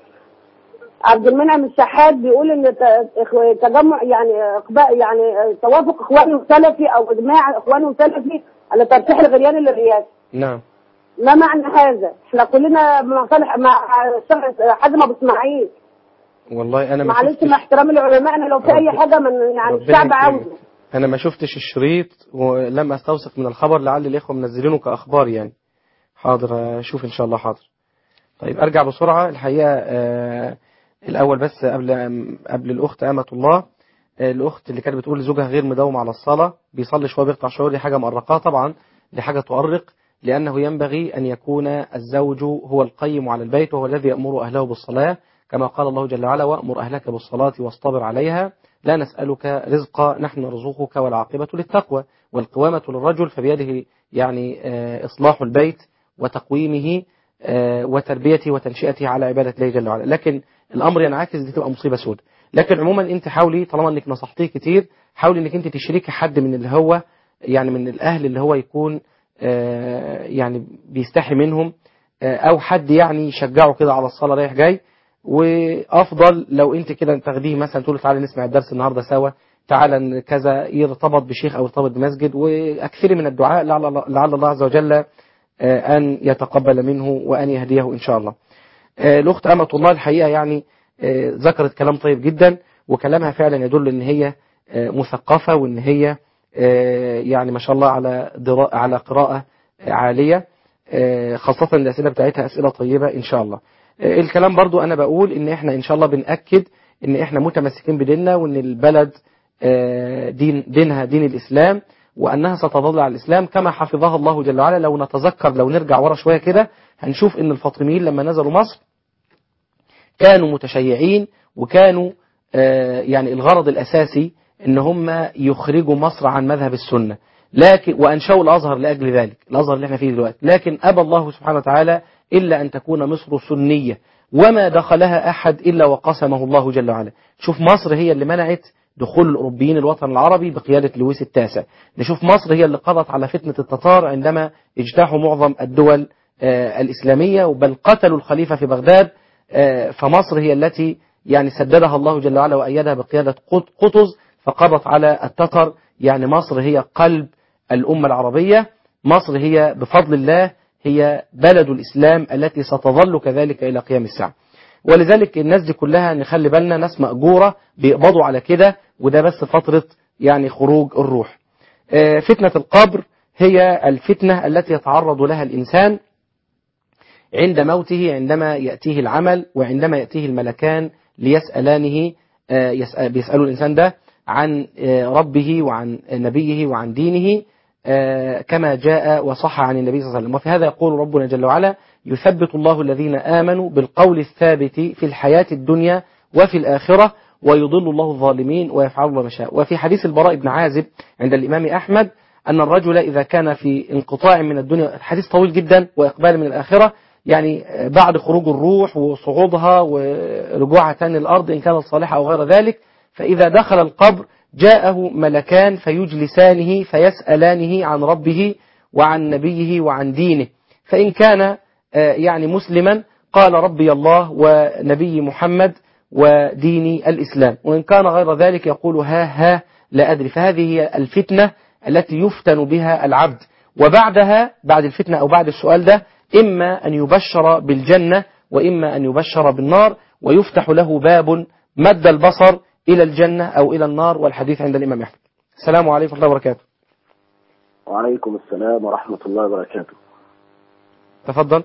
عبد المنعم الشحات بيقول ان ت- إخو- تجمع يعني اقباء يعني آه، توافق اخواني وسلفي او اجماع اخواني وسلفي على ترشيح الغرياني للرئاسه نعم ما معنى هذا؟ احنا كلنا مع صالح مع الشيخ حازم ابو اسماعيل والله انا ما معلش شفتش مع احترامي لعلمائنا لو في اي رب- حاجه من يعني ربنا الشعب يكرمك. عاوزه انا ما شفتش الشريط ولم استوثق من الخبر لعل الاخوه منزلينه كاخبار يعني حاضر اشوف ان شاء الله حاضر طيب ارجع بسرعه الحقيقه آه الاول بس قبل قبل الاخت امه الله آه الاخت اللي كانت بتقول لزوجها غير مداوم على الصلاه بيصلي شويه بيقطع شعور دي حاجه مؤرقاه طبعا دي حاجه تؤرق لانه ينبغي ان يكون الزوج هو القيم على البيت وهو الذي يامر اهله بالصلاه كما قال الله جل وعلا وامر اهلك بالصلاه واصطبر عليها لا نسألك رزقا نحن نرزقك والعاقبة للتقوى والقوامة للرجل فبيده يعني آه، إصلاح البيت وتقويمه آه، وتربيته وتنشئته على عبادة الله جل وعلا لكن الأمر ينعكس دي تبقى مصيبة سوداء لكن عموما أنت حاولي طالما أنك نصحتيه كتير حاولي أنك أنت تشركي حد من اللي هو يعني من الأهل اللي هو يكون آه، يعني بيستحي منهم آه، أو حد يعني يشجعه كده على الصلاة رايح جاي وافضل لو انت كده تاخديه مثلا تقول له تعالى نسمع الدرس النهارده سوا تعالى ن- كذا يرتبط بشيخ او يرتبط بمسجد واكثري من الدعاء لعل الله- لعل الله عز وجل آه، ان يتقبل منه وان يهديه ان شاء الله. آه، الاخت امه الله الحقيقه يعني آه، ذكرت كلام طيب جدا وكلامها فعلا يدل ان هي آه، مثقفه وان هي آه، يعني ما شاء الله على درا- على قراءه عاليه آه، خاصه الاسئله بتاعتها اسئله طيبه ان شاء الله. آه، الكلام برضو انا بقول ان احنا ان شاء الله بنأكد ان احنا متمسكين بديننا وان البلد آه، دين دينها دين الاسلام وانها ستظل على الاسلام كما حفظها الله جل وعلا لو نتذكر لو نرجع ورا شويه كده هنشوف ان الفاطميين لما نزلوا مصر كانوا متشيعين وكانوا آه، يعني الغرض الاساسي ان هم يخرجوا مصر عن مذهب السنه لكن وانشأوا الازهر لاجل ذلك الازهر اللي احنا فيه دلوقتي لكن ابى الله سبحانه وتعالى الا ان تكون مصر سنيه وما دخلها احد الا وقسمه الله جل وعلا شوف مصر هي اللي منعت دخول الاوروبيين الوطن العربي بقياده لويس التاسع نشوف مصر هي اللي قضت على فتنه التتار عندما اجتاحوا معظم الدول آه، الاسلاميه بل قتلوا الخليفه في بغداد آه، فمصر هي التي يعني سددها الله جل وعلا وأيدها بقيادة قط- قطز فقضت على التتر يعني مصر هي قلب الأمة العربية مصر هي بفضل الله هي بلد الإسلام التي ستظل كذلك إلى قيام الساعة ولذلك الناس دي كلها نخلي بالنا ناس مأجورة بيقبضوا على كده وده بس فترة يعني خروج الروح آه، فتنة القبر هي الفتنة التي يتعرض لها الإنسان عند موته عندما يأتيه العمل وعندما يأتيه الملكان ليسألانه آه، يسأل بيسألوا الإنسان ده عن آه، ربه وعن نبيه وعن دينه آه، كما جاء وصح عن النبي صلى الله عليه وسلم وفي هذا يقول ربنا جل وعلا يثبت الله الذين آمنوا بالقول الثابت في الحياة الدنيا وفي الآخرة ويضل الله الظالمين ويفعل الله ما شاء وفي حديث البراء بن عازب عند الإمام أحمد أن الرجل إذا كان في انقطاع من الدنيا الحديث طويل جدا وإقبال من الآخرة يعني بعد خروج الروح وصعودها ورجوعها تاني الأرض إن كانت صالحة أو غير ذلك فإذا دخل القبر جاءه ملكان فيجلسانه فيسألانه عن ربه وعن نبيه وعن دينه فإن كان آه، يعني مسلما قال ربي الله ونبي محمد وديني الإسلام وإن كان غير ذلك يقول ها ها لا أدري فهذه هي الفتنة التي يفتن بها العبد وبعدها بعد الفتنة أو بعد السؤال ده إما أن يبشر بالجنة وإما أن يبشر بالنار ويفتح له باب مد البصر إلى الجنة أو إلى النار والحديث عند الإمام أحمد السلام عليكم ورحمة الله وبركاته وعليكم السلام ورحمة الله وبركاته تفضل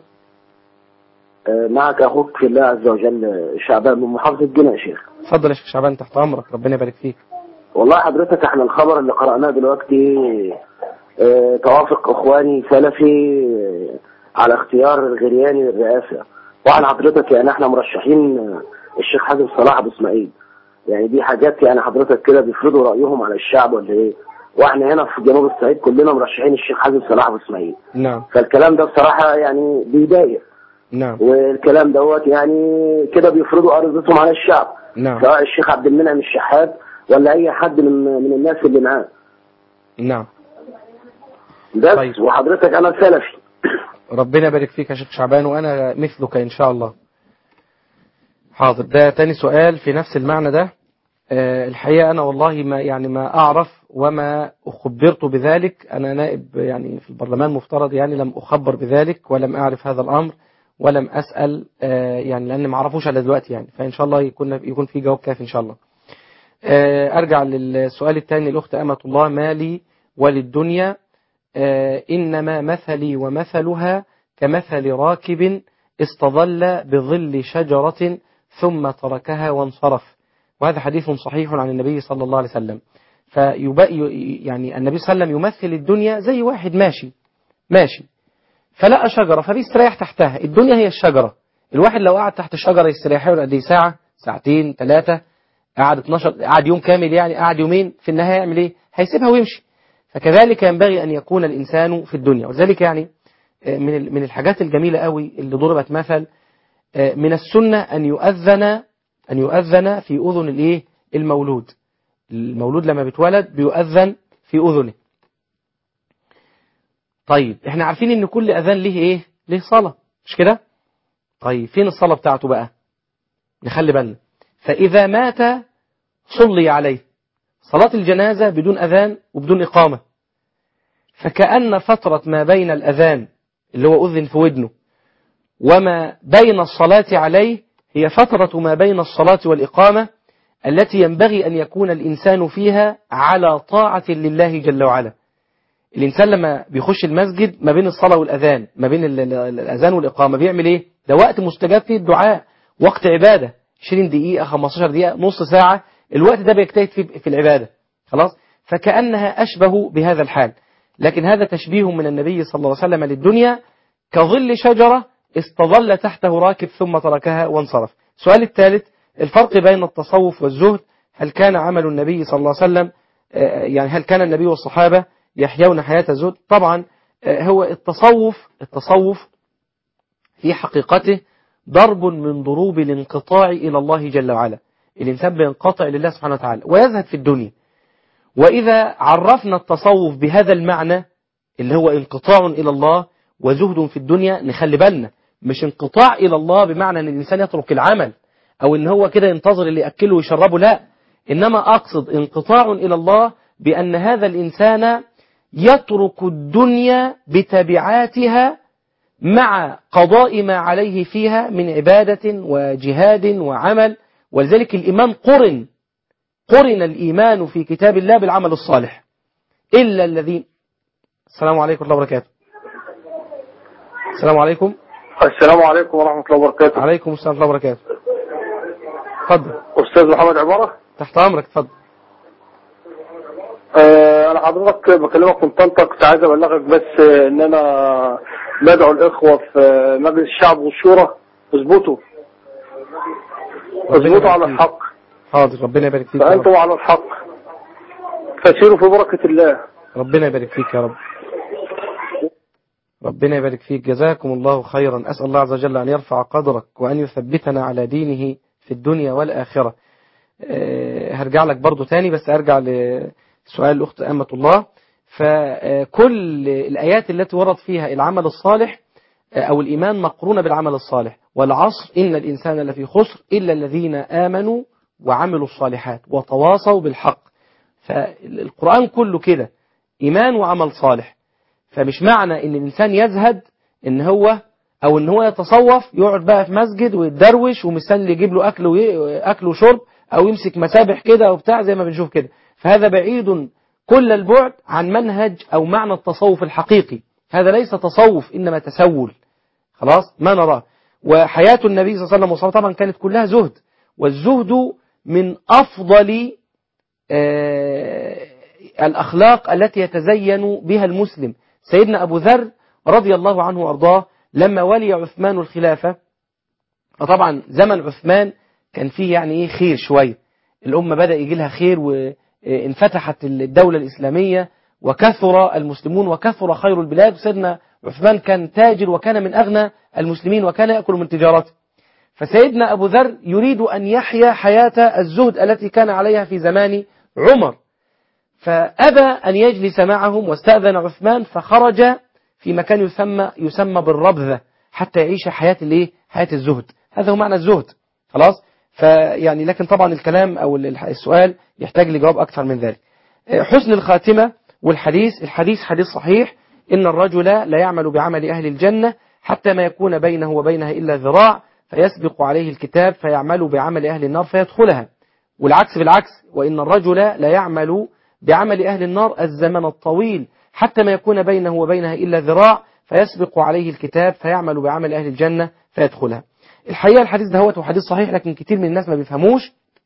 آه، معك أخوك في الله عز وجل شعبان من محافظة جنة يا شيخ تفضل يا شيخ شعبان تحت أمرك ربنا يبارك فيك والله حضرتك احنا الخبر اللي قرأناه دلوقتي اه توافق اخواني سلفي اه على اختيار الغرياني للرئاسة واحنا حضرتك يعني احنا مرشحين اه الشيخ حازم صلاح ابو اسماعيل يعني دي حاجات يعني حضرتك كده بيفرضوا رأيهم على الشعب ولا ايه واحنا هنا في جنوب الصعيد كلنا مرشحين الشيخ حازم صلاح ابو اسماعيل نعم فالكلام ده بصراحة يعني بيضايق نعم والكلام دوت يعني كده بيفرضوا ارادتهم على الشعب نعم سواء الشيخ عبد المنعم الشحات ولا اي حد من من الناس اللي معاه نعم بس طيب. وحضرتك انا سلفي ربنا يبارك فيك يا شيخ شعبان وأنا مثلك إن شاء الله حاضر ده تاني سؤال في نفس المعنى ده آه، الحقيقة أنا والله ما يعني ما أعرف وما أخبرت بذلك أنا نائب يعني في البرلمان مفترض يعني لم أخبر بذلك ولم أعرف هذا الأمر ولم أسأل آه، يعني لأن ما أعرفوش على دلوقتي يعني فإن شاء الله يكون يكون في جواب كافي إن شاء الله آه، أرجع للسؤال الثاني الأخت أمة الله مالي وللدنيا آه، إنما مثلي ومثلها كمثل راكب استظل بظل شجرة ثم تركها وانصرف وهذا حديث صحيح عن النبي صلى الله عليه وسلم فيبقى يعني النبي صلى الله عليه وسلم يمثل الدنيا زي واحد ماشي ماشي فلقى شجرة فبيستريح تحتها الدنيا هي الشجرة الواحد لو قعد تحت الشجرة يستريح له قد ايه ساعة ساعتين ثلاثة قعد 12 قعد يوم كامل يعني قعد يومين في النهاية يعمل ايه هيسيبها ويمشي فكذلك ينبغي أن يكون الإنسان في الدنيا ولذلك يعني آه، من ال- من الحاجات الجميلة قوي اللي ضربت مثل آه، من السنة أن يؤذن أن يؤذن في أذن الإيه المولود المولود لما بيتولد بيؤذن في أذنه طيب احنا عارفين ان كل أذان ليه ايه ليه صلاة مش كده طيب فين الصلاة بتاعته بقى نخلي بالنا فإذا مات صلي عليه صلاة الجنازة بدون أذان وبدون إقامة فكأن فترة ما بين الأذان اللي هو أذن في ودنه وما بين الصلاة عليه هي فترة ما بين الصلاة والإقامة التي ينبغي أن يكون الإنسان فيها على طاعة لله جل وعلا الإنسان لما بيخش المسجد ما بين الصلاة والأذان ما بين ال- ال- الأذان والإقامة بيعمل إيه ده وقت مستجاب فيه الدعاء وقت عبادة 20 دقيقة 15 دقيقة نص ساعة الوقت ده بيجتهد فيه في العبادة خلاص فكأنها أشبه بهذا الحال لكن هذا تشبيه من النبي صلى الله عليه وسلم للدنيا كظل شجرة استظل تحته راكب ثم تركها وانصرف السؤال الثالث الفرق بين التصوف والزهد هل كان عمل النبي صلى الله عليه وسلم آه، يعني هل كان النبي والصحابة يحيون حياة الزهد طبعا آه، هو التصوف التصوف في حقيقته ضرب من ضروب الانقطاع إلى الله جل وعلا الإنسان بينقطع لله سبحانه وتعالى ويزهد في الدنيا وإذا عرفنا التصوف بهذا المعنى اللي هو انقطاع إلى الله وزهد في الدنيا نخلي بالنا مش انقطاع إلى الله بمعنى أن الإنسان يترك العمل أو أن هو كده ينتظر اللي يأكله ويشربه لا إنما أقصد انقطاع إلى الله بأن هذا الإنسان يترك الدنيا بتبعاتها مع قضاء ما عليه فيها من عبادة وجهاد وعمل ولذلك الإيمان قرن قرن الإيمان في كتاب الله بالعمل الصالح إلا الذين السلام عليكم ورحمة الله وبركاته السلام عليكم السلام عليكم ورحمة الله وبركاته عليكم السلام ورحمة الله وبركاته اتفضل أستاذ محمد عمارة تحت أمرك اتفضل آه، أنا حضرتك بكلمك من طنطا كنت عايز أبلغك بس آه، إن أنا بدعو الإخوة في آه، مجلس الشعب والشورى اظبطوا اظبطوا على الحق حاضر ربنا يبارك فيك يا رب. فأنتم على الحق فسيروا في بركة الله ربنا يبارك فيك يا رب ربنا يبارك فيك جزاكم الله خيرا أسأل الله عز وجل أن يرفع قدرك وأن يثبتنا على دينه في الدنيا والآخرة أه هرجع لك برضو تاني بس أرجع لسؤال الأخت أمة الله فكل الآيات التي ورد فيها العمل الصالح أو الإيمان مقرونة بالعمل الصالح والعصر إن الإنسان لفي خسر إلا الذين آمنوا وعملوا الصالحات وتواصوا بالحق فالقرآن كله كده إيمان وعمل صالح فمش معنى إن الإنسان يزهد إن هو أو إن هو يتصوف يقعد بقى في مسجد ويتدروش ومستني يجيب له أكل أكل وشرب أو يمسك مسابح كده وبتاع زي ما بنشوف كده فهذا بعيد كل البعد عن منهج أو معنى التصوف الحقيقي هذا ليس تصوف إنما تسول خلاص ما نراه وحياة النبي صلى الله عليه وسلم وصحبه طبعا كانت كلها زهد والزهد من أفضل الأخلاق التي يتزين بها المسلم سيدنا أبو ذر رضي الله عنه وأرضاه لما ولي عثمان الخلافة وطبعا زمن عثمان كان فيه يعني إيه خير شوية الأمة بدأ يجي لها خير وانفتحت الدولة الإسلامية وكثر المسلمون وكثر خير البلاد سيدنا عثمان كان تاجر وكان من أغنى المسلمين وكان يأكل من تجارته فسيدنا أبو ذر يريد أن يحيا حياة الزهد التي كان عليها في زمان عمر فأبى أن يجلس معهم واستأذن عثمان فخرج في مكان يسمى يسمى بالربذة حتى يعيش حياة الايه حياة الزهد هذا هو معنى الزهد خلاص فيعني لكن طبعا الكلام أو السؤال يحتاج لجواب أكثر من ذلك حسن الخاتمة والحديث الحديث حديث صحيح إن الرجل لا يعمل بعمل أهل الجنة حتى ما يكون بينه وبينها إلا ذراع فيسبق عليه الكتاب فيعمل بعمل أهل النار فيدخلها والعكس بالعكس وإن الرجل لا يعمل بعمل أهل النار الزمن الطويل حتى ما يكون بينه وبينها إلا ذراع فيسبق عليه الكتاب فيعمل بعمل أهل الجنة فيدخلها الحقيقة الحديث ده هو حديث صحيح لكن كتير من الناس ما بيفهموش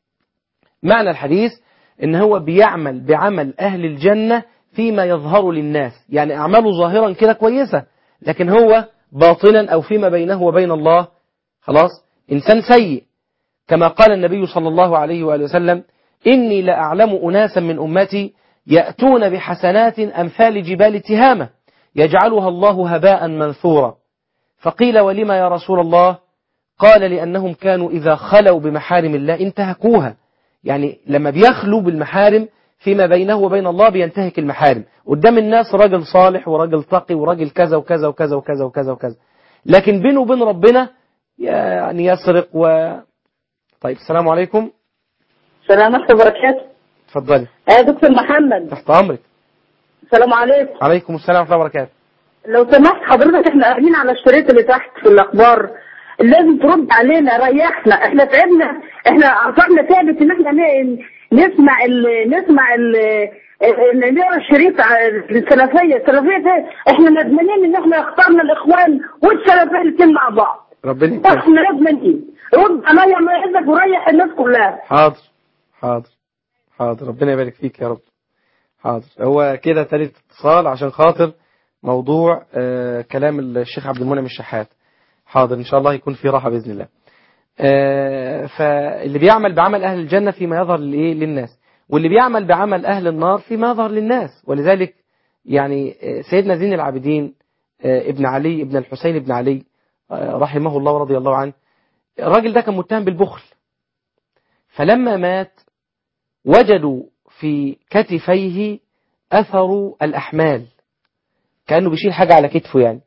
معنى الحديث ان هو بيعمل بعمل أهل الجنة فيما يظهر للناس يعني أعماله ظاهرا كده كويسة لكن هو باطنا أو فيما بينه وبين الله خلاص إنسان سيء كما قال النبي صلى الله عليه وآله وسلم إني لأعلم أناسا من أمتي يأتون بحسنات أمثال جبال تهامة يجعلها الله هباء منثورا فقيل ولما يا رسول الله قال لأنهم كانوا إذا خلوا بمحارم الله انتهكوها يعني لما بيخلوا بالمحارم فيما بينه وبين الله بينتهك المحارم قدام الناس راجل صالح وراجل تقي وراجل كذا وكذا وكذا وكذا وكذا وكذا لكن بينه وبين ربنا يعني يسرق و طيب السلام عليكم السلام عليكم وبركاته اتفضلي يا دكتور محمد تحت امرك السلام عليكم عليكم السلام ورحمه الله وبركاته لو سمحت حضرتك احنا قاعدين على الشريط اللي تحت في الاخبار لازم ترد علينا ريحنا احنا تعبنا احنا اعصابنا تعبت ان احنا ن- نسمع ال نسمع ال ال- نقرا الشريط ع- السلفيه السلفيه ده احنا ندمانين ان احنا اخترنا الاخوان والسلفيه الاثنين مع بعض ربنا يكرمك. احنا ندمانين رد عليا ما يعزك وريح الناس كلها حاضر حاضر حاضر ربنا يبارك فيك يا رب حاضر هو كده تالت اتصال عشان خاطر موضوع آه كلام الشيخ عبد المنعم الشحات حاضر ان شاء الله يكون في راحة بإذن الله آه فاللي بيعمل بعمل أهل الجنة فيما يظهر لإيه للناس واللي بيعمل بعمل أهل النار فيما يظهر للناس ولذلك يعني آه، سيدنا زين العابدين آه، ابن علي ابن الحسين ابن علي آه، رحمه الله ورضي الله عنه الراجل ده كان متهم بالبخل فلما مات وجدوا في كتفيه أثر الأحمال كأنه بيشيل حاجة على كتفه يعني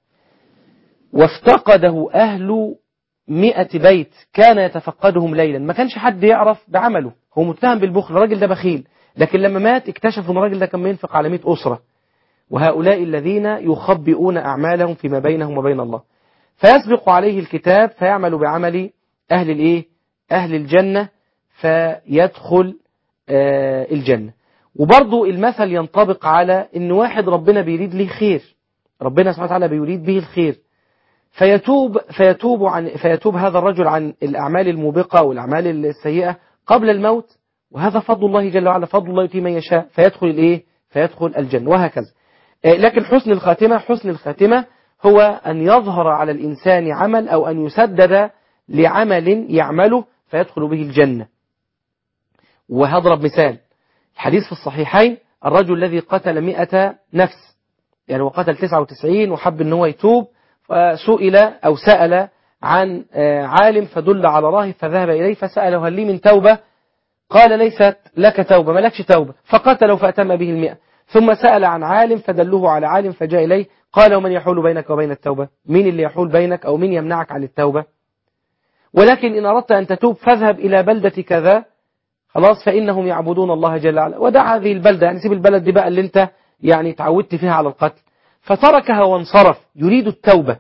وافتقده أهل مئة بيت كان يتفقدهم ليلا ما كانش حد يعرف بعمله هو متهم بالبخل الراجل ده بخيل لكن لما مات اكتشفوا ان الراجل ده كان بينفق على 100 أسرة وهؤلاء الذين يخبئون أعمالهم فيما بينهم وبين الله فيسبق عليه الكتاب فيعمل بعمل أهل الإيه؟ أهل الجنة فيدخل آه الجنة وبرضو المثل ينطبق على ان واحد ربنا بيريد له خير ربنا سبحانه وتعالى بيريد به الخير فيتوب فيتوب عن فيتوب هذا الرجل عن الأعمال الموبقة والأعمال السيئة قبل الموت وهذا فضل الله جل وعلا فضل الله يؤتيه من يشاء فيدخل الايه فيدخل الجنة وهكذا آه، لكن حسن الخاتمة حسن الخاتمة هو أن يظهر على الإنسان عمل أو أن يسدد لعمل يعمله فيدخل به الجنة وهضرب مثال الحديث في الصحيحين الرجل الذي قتل مئة نفس يعني وقتل 99 وحب ان هو يتوب فسئل أو سأل عن آه، عالم فدل على راهب فذهب إليه فسأله هل لي من توبة قال ليست لك توبة ما لكش توبة فقتله فأتم به المئة ثم سأل عن عالم فدله على عالم فجاء إليه قال ومن يحول بينك وبين التوبة مين اللي يحول بينك أو مين يمنعك عن التوبة ولكن إن أردت أن تتوب فاذهب إلى بلدة كذا خلاص فإنهم يعبدون الله جل وعلا ودع هذه البلدة يعني سيب البلد دي بقى اللي انت يعني تعودت فيها على القتل فتركها وانصرف يريد التوبة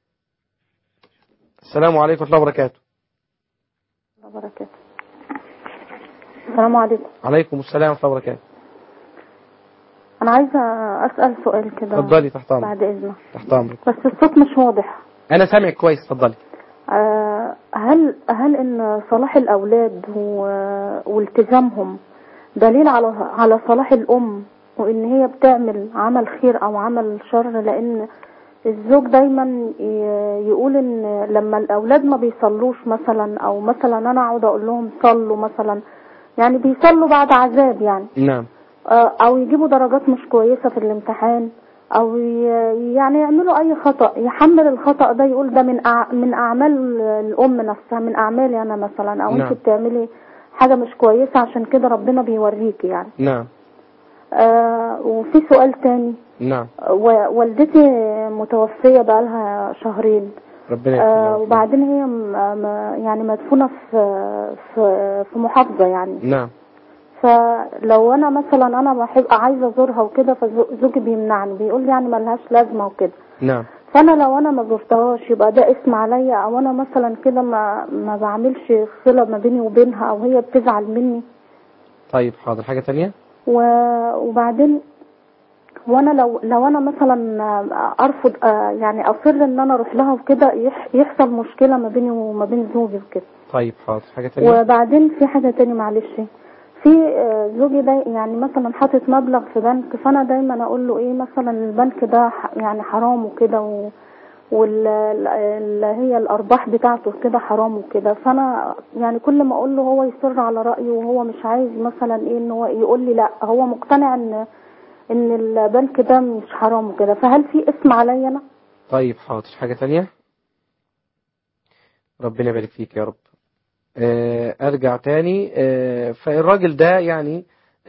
السلام عليكم ورحمة الله وبركاته وبركاته السلام عليكم عليكم السلام ورحمة الله وبركاته انا عايزه اسال سؤال كده اتفضلي تحت أمرك بعد اذنك تحت أمرك بس الصوت مش واضح أنا سامعك كويس اتفضلي آه، هل هل ان صلاح الاولاد و- والتزامهم دليل على على صلاح الام وان هي بتعمل عمل خير او عمل شر لان الزوج دايما ي- يقول ان لما الاولاد ما بيصلوش مثلا او مثلا انا اقعد اقول لهم صلوا مثلا يعني بيصلوا بعد عذاب يعني نعم آه، او يجيبوا درجات مش كويسة في الامتحان او ي- يعني يعملوا اي خطأ يحمل الخطأ ده يقول ده من أع- من اعمال الام نفسها من اعمالي انا مثلا او نعم. انت بتعملي حاجة مش كويسة عشان كده ربنا بيوريكي يعني نعم آه وفي سؤال تاني نعم و- والدتي متوفية بقالها شهرين ربنا آه يغفر وبعدين هي م- م- يعني مدفونة في في في محافظة يعني نعم فلو انا مثلا انا بحب عايزه ازورها وكده فزوجي بيمنعني بيقول لي يعني ملهاش لازمه وكده نعم فانا لو انا ما زرتهاش يبقى ده اسم عليا او انا مثلا كده ما ما بعملش صله ما بيني وبينها او هي بتزعل مني طيب حاضر حاجة تانية و- وبعدين وانا لو لو انا مثلا ارفض آه، يعني اصر ان انا اروح لها وكده يح- يحصل مشكله ما بيني وما بين زوجي وكده طيب حاضر حاجة تانية وبعدين في حاجة تاني معلش في آه، زوجي ده يعني مثلا حاطط مبلغ في بنك فانا دايما اقول له ايه مثلا البنك ده ح- يعني حرام وكده و واللي هي الارباح بتاعته كده حرام وكده فانا يعني كل ما اقول له هو يصر على رايه وهو مش عايز مثلا ايه ان هو يقول لي لا هو مقتنع ان ان البنك ده مش حرام وكده فهل في اسم عليا انا طيب حاضر حاجة تانية ربنا يبارك فيك يا رب آه، أرجع تاني آه، فالراجل ده يعني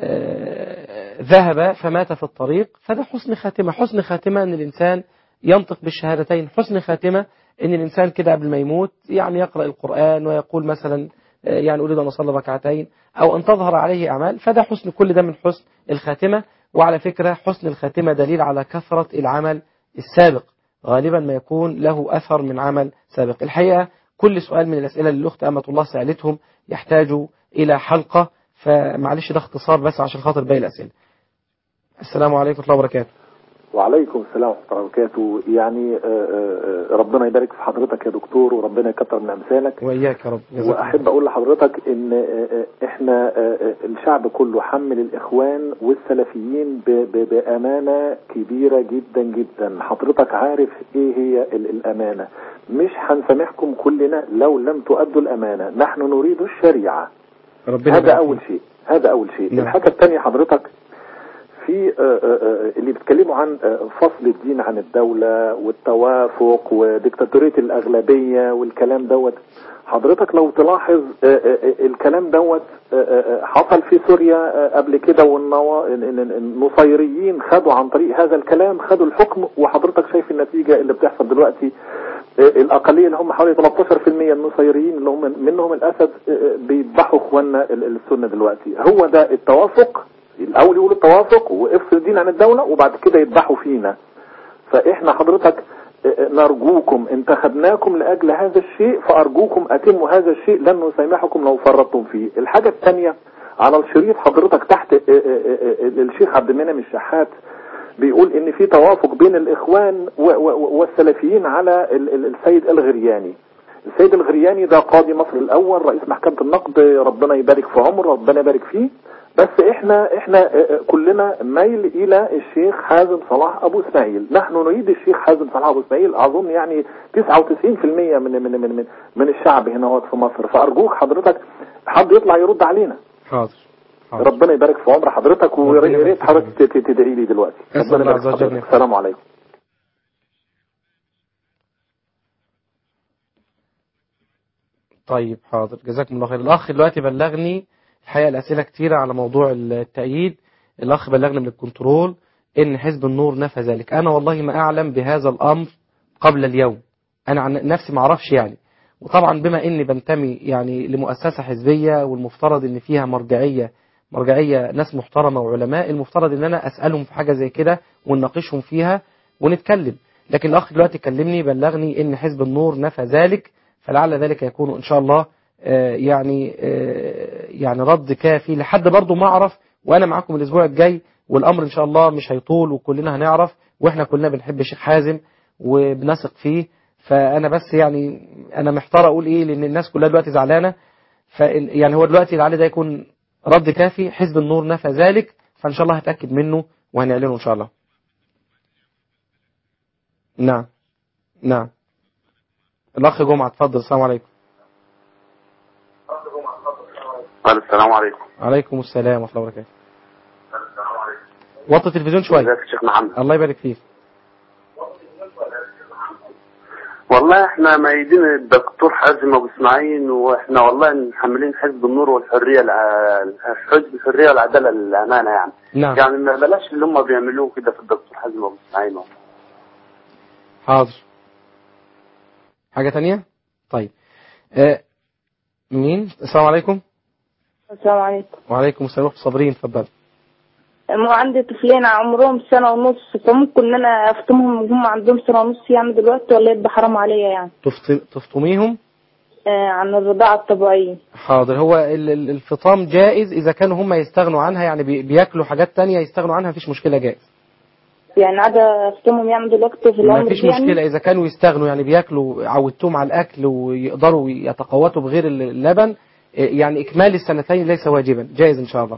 آه، ذهب فمات في الطريق فده حسن خاتمة حسن خاتمة أن الإنسان ينطق بالشهادتين حسن خاتمة أن الإنسان كده قبل ما يموت يعني يقرأ القرآن ويقول مثلا آه، يعني أريد أن أصلي ركعتين أو أن تظهر عليه أعمال فده حسن كل ده من حسن الخاتمة وعلى فكرة حسن الخاتمة دليل على كثرة العمل السابق غالبا ما يكون له أثر من عمل سابق الحقيقة كل سؤال من الأسئلة اللي الأخت أمة الله سألتهم يحتاج إلى حلقة فمعلش ده اختصار بس عشان خاطر باقي الأسئلة السلام عليكم ورحمة الله وبركاته وعليكم السلام ورحمة الله وبركاته يعني آه، آه، آه، ربنا يبارك في حضرتك يا دكتور وربنا يكتر من أمثالك وإياك يا رب جزاك الله. وأحب أقول لحضرتك إن آه، آه، إحنا آه، آه، الشعب كله حمل الإخوان والسلفيين ب- ب- بأمانة كبيرة جدا جدا حضرتك عارف إيه هي ال- الأمانة مش هنسامحكم كلنا لو لم تؤدوا الأمانة نحن نريد الشريعة ربنا هذا يبارك أول فيك. شيء هذا أول شيء نعم. الحاجة الثانية حضرتك في آه، آه، آه، اللي بيتكلموا عن آه، فصل الدين عن الدولة والتوافق وديكتاتورية الأغلبية والكلام دوت حضرتك لو تلاحظ آه، آه، آه، الكلام دوت آه، آه، آه، حصل في سوريا آه، قبل كده والنوا- ال- ال- النصيريين خدوا عن طريق هذا الكلام خدوا الحكم وحضرتك شايف النتيجة اللي بتحصل دلوقتي آه، الأقلية اللي هم حوالي 13% النصيريين اللي هم منهم الأسد آه، آه، بيذبحوا إخواننا ال- السنة دلوقتي هو ده التوافق الأول يقولوا التوافق وافصل الدين عن الدولة وبعد كده يذبحوا فينا فإحنا حضرتك آه، نرجوكم انتخبناكم لأجل هذا الشيء فأرجوكم أتموا هذا الشيء لن نسامحكم لو فرطتم فيه الحاجة الثانية على الشريط حضرتك تحت آه، آه، آه، آه، الشيخ عبد المنعم الشحات بيقول ان في توافق بين الاخوان و- و- والسلفيين على ال- ال- السيد الغرياني السيد الغرياني ده قاضي مصر الاول رئيس محكمة النقد ربنا يبارك في عمره ربنا يبارك فيه بس احنا احنا آه، آه، كلنا ميل الى الشيخ حازم صلاح ابو اسماعيل نحن نريد الشيخ حازم صلاح ابو اسماعيل اظن يعني 99% من من من من, من الشعب هنا هو في مصر فارجوك حضرتك حد يطلع يرد علينا حاضر ربنا يبارك في عمر حضرتك ويا ريت حضرتك ت- ت- تدعي لي دلوقتي أسأل ربنا الله يبارك عز في وجل حضرتك السلام عليكم طيب حاضر جزاكم الله خير الأخ دلوقتي بلغني الحقيقة الأسئلة كتيرة على موضوع التأييد الأخ بلغني من الكنترول إن حزب النور نفى ذلك أنا والله ما أعلم بهذا الأمر قبل اليوم أنا عن نفسي ما أعرفش يعني وطبعا بما إني بنتمي يعني لمؤسسة حزبية والمفترض إن فيها مرجعية مرجعية ناس محترمة وعلماء المفترض إن أنا أسألهم في حاجة زي كده ونناقشهم فيها ونتكلم لكن الأخ دلوقتي كلمني بلغني إن حزب النور نفى ذلك فلعل ذلك يكون إن شاء الله آه، يعني آه، يعني رد كافي لحد برضو ما أعرف وأنا معاكم الأسبوع الجاي والأمر إن شاء الله مش هيطول وكلنا هنعرف وإحنا كلنا بنحب الشيخ حازم وبنثق فيه فأنا بس يعني أنا محتار أقول إيه لأن الناس كلها دلوقتي زعلانة فإن يعني هو دلوقتي لعل ده يكون رد كافي حزب النور نفى ذلك فإن شاء الله هتأكد منه وهنعلنه إن شاء الله نعم نعم الأخ جمعة اتفضل السلام عليكم السلام عليكم عليكم السلام ورحمة الله وبركاته وطي التلفزيون شوية ازيك يا شيخ محمد الله يبارك فيك والله احنا مأيدين الدكتور حازم ابو اسماعيل واحنا والله محملين حزب النور والحريه الع- حزب الحريه والعداله للامانه يعني نعم يعني ما بلاش اللي هم بيعملوه كده في الدكتور حازم ابو اسماعيل والله. حاضر حاجة تانية طيب آه مين السلام عليكم السلام عليكم وعليكم السلام ورحمة الله صابرين اتفضل مو عندي طفلين عمرهم سنة ونص فممكن ان انا افتمهم وهم عندهم سنة ونص يعني دلوقتي ولا يبقى حرام عليا يعني تفط- تفطميهم آه عن الرضاعة الطبيعية حاضر هو ال- ال- الفطام جائز إذا كانوا هم يستغنوا عنها يعني بي- بياكلوا حاجات تانية يستغنوا عنها مفيش مشكلة جائز يعني عادة افتمهم يعني دلوقتي في العمر مفيش دي يعني مشكلة إذا كانوا يستغنوا يعني بياكلوا عودتهم على الأكل ويقدروا يتقوتوا بغير اللبن آه، يعني إكمال السنتين ليس واجبا جائز إن شاء الله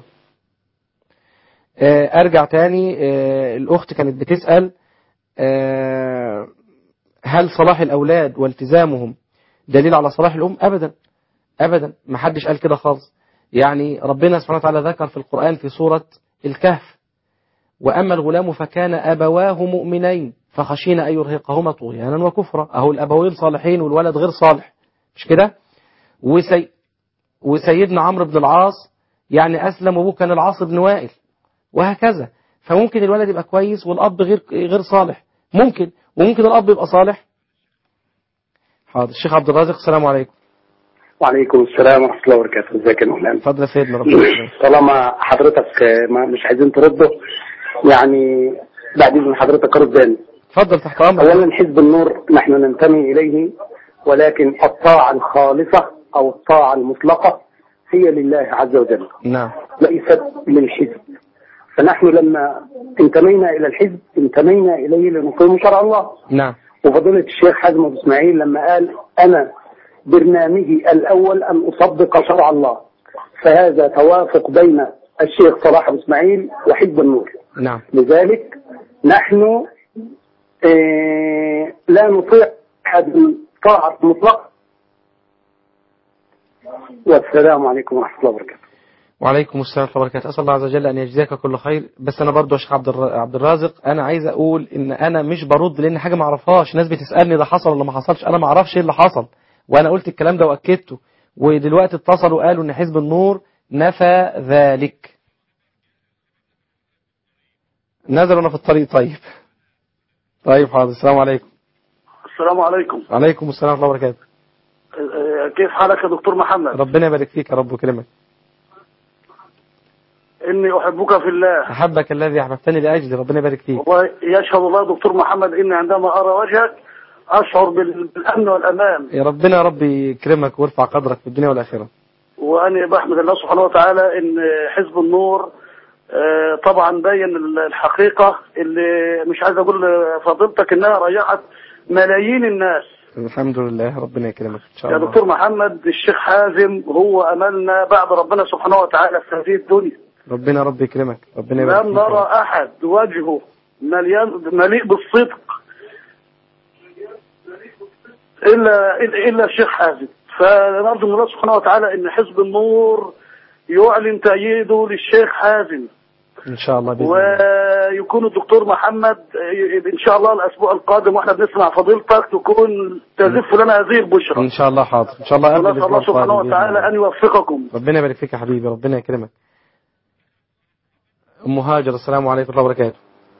آه، أرجع تاني آه، الأخت كانت بتسأل آه، هل صلاح الأولاد والتزامهم دليل على صلاح الأم أبدا أبدا ما حدش قال كده خالص يعني ربنا سبحانه وتعالى ذكر في القرآن في سورة الكهف وأما الغلام فكان أبواه مؤمنين فخشينا أن يرهقهما طغيانا وكفرا أهو الأبوين صالحين والولد غير صالح مش كده وسي وسيدنا عمرو بن العاص يعني أسلم وأبوه كان العاص بن وائل وهكذا فممكن الولد يبقى كويس والأب غير غير صالح ممكن وممكن الأب يبقى صالح حاضر الشيخ عبد الرازق السلام عليكم وعليكم السلام ورحمة الله وبركاته ازيك يا مولانا اتفضل يا سيدنا ربنا يكرمك. طالما حضرتك آه، ما مش عايزين ترده يعني بعد إذن حضرتك رد تاني اتفضل تحت أمرك أولا حزب النور نحن ننتمي إليه ولكن الطاعة الخالصة أو الطاعة المطلقة هي لله عز وجل نعم ليست للحزب فنحن لما انتمينا إلى الحزب انتمينا إليه لنقيم شرع الله نعم وفضيلة الشيخ حازم أبو إسماعيل لما قال أنا برنامجي الأول أن أصدق شرع الله فهذا توافق بين الشيخ صلاح أبو إسماعيل وحزب النور نعم لذلك نحن آه، لا نطيع أحد طاعة مطلقة والسلام عليكم ورحمة الله وبركاته وعليكم السلام ورحمة الله وبركاته أسأل الله عز وجل أن يجزاك كل خير بس أنا برضو يا شيخ عبد الر- عبد الرازق أنا عايز أقول إن أنا مش برد لأن حاجة ما أعرفهاش ناس بتسألني ده حصل ولا ما حصلش أنا ما أعرفش إيه اللي حصل وأنا قلت الكلام ده وأكدته ودلوقتي اتصلوا قالوا إن حزب النور نفى ذلك نزل وأنا في الطريق طيب طيب حاضر السلام عليكم السلام عليكم عليكم السلام ورحمة الله وبركاته آه، كيف حالك يا دكتور محمد ربنا يبارك فيك يا رب ويكرمك إني أحبك في الله أحبك الذي أحببتني لأجلي ربنا يبارك فيك ويشهد الله يا دكتور محمد إني عندما أرى وجهك أشعر بال- بالأمن والأمان يا ربنا يا رب يكرمك ويرفع قدرك في الدنيا والآخرة وأنا بحمد الله سبحانه وتعالى إن حزب النور آه، طبعا بين الحقيقة اللي مش عايز أقول لفضيلتك إنها ريحت ملايين الناس الحمد لله ربنا يكرمك إن شاء يا الله دكتور محمد الشيخ حازم هو أملنا بعد ربنا سبحانه وتعالى في هذه الدنيا ربنا رب يكرمك ربنا يبارك لم فيك نرى أحد وجهه مليان مليء بالصدق إلا إلا إلا الشيخ حازم فنرجو من الله سبحانه وتعالى إن حزب النور يعلن تأييده للشيخ حازم ان شاء الله باذن الله ويكون الدكتور محمد آه، ان شاء الله الاسبوع القادم واحنا بنسمع فضيلتك تكون تزف لنا هذه البشرى ان شاء الله حاضر ان شاء الله قبل ونسال الاسبوع الله سبحانه القادم بإذن وتعالى الله. ان يوفقكم ربنا يبارك فيك يا حبيبي ربنا يكرمك ام هاجر السلام عليكم ورحمه الله وبركاته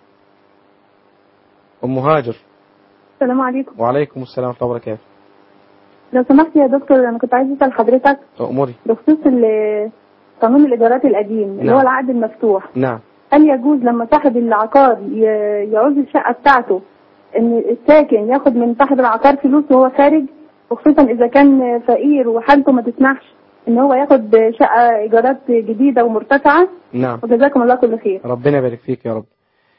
ام هاجر السلام عليكم وعليكم السلام ورحمه الله وبركاته لو سمحت يا دكتور انا كنت عايزه اسال حضرتك اموري بخصوص ال- قانون الايجارات القديم اللي نعم. هو العقد المفتوح نعم هل يجوز لما صاحب العقار ي- يعوز الشقه بتاعته ان الساكن ياخد من صاحب العقار فلوس وهو خارج وخصوصا اذا كان فقير وحالته ما تسمحش ان هو ياخد شقه ايجارات جديده ومرتفعه نعم وجزاكم الله كل خير ربنا يبارك فيك يا رب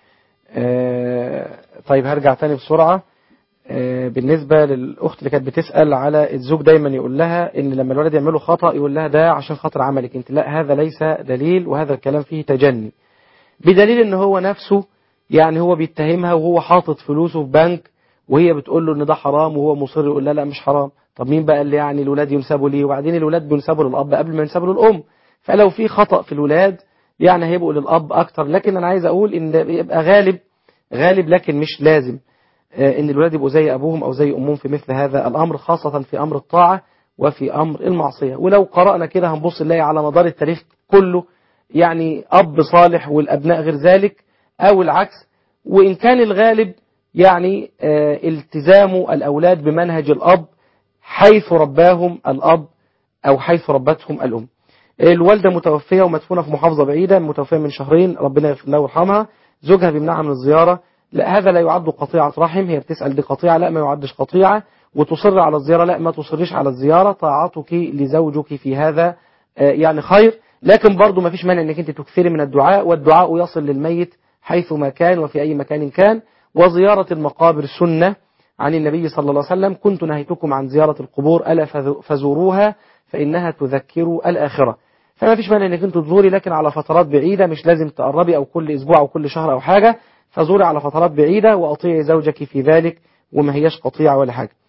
آه طيب هرجع تاني بسرعة آه بالنسبة للأخت اللي كانت بتسأل على الزوج دايما يقول لها إن لما الولد يعمله خطأ يقول لها ده عشان خاطر عملك أنت لا هذا ليس دليل وهذا الكلام فيه تجني بدليل إن هو نفسه يعني هو بيتهمها وهو حاطط فلوسه في بنك وهي بتقول له إن ده حرام وهو مصر يقول لها لا مش حرام طب مين بقى اللي يعني الولاد ينسبوا ليه وبعدين الولاد بينسبوا للأب قبل ما ينسبوا للأم فلو في خطأ في الولاد يعني هيبقوا للأب أكتر لكن أنا عايز أقول إن ده بيبقى غالب غالب لكن مش لازم آه، ان الولاد يبقوا زي ابوهم او زي امهم في مثل هذا الامر خاصة في امر الطاعة وفي امر المعصية ولو قرأنا كده هنبص نلاقي على مدار التاريخ كله يعني اب صالح والابناء غير ذلك او العكس وان كان الغالب يعني آه، التزام الاولاد بمنهج الاب حيث رباهم الاب او حيث ربتهم الام الوالدة متوفية ومدفونة في محافظة بعيدة متوفية من شهرين ربنا يغفر لها ويرحمها زوجها بيمنعها من الزيارة لا هذا لا يعد قطيعة رحم هي بتسأل دي قطيعة لا ما يعدش قطيعة وتصر على الزيارة لا ما تصرش على الزيارة طاعتك لزوجك في هذا آه، يعني خير لكن برضو ما فيش مانع انك انت تكثري من الدعاء والدعاء يصل للميت حيث ما كان وفي اي مكان كان وزيارة المقابر سنة عن النبي صلى الله عليه وسلم كنت نهيتكم عن زيارة القبور ألا فذ- فزوروها فإنها تذكر الآخرة فما فيش مانع انك انت تزوري لكن على فترات بعيدة مش لازم تقربي او كل اسبوع او كل شهر او حاجة فزوري على فترات بعيدة واطيعي زوجك في ذلك وما هياش قطيعة ولا حاجة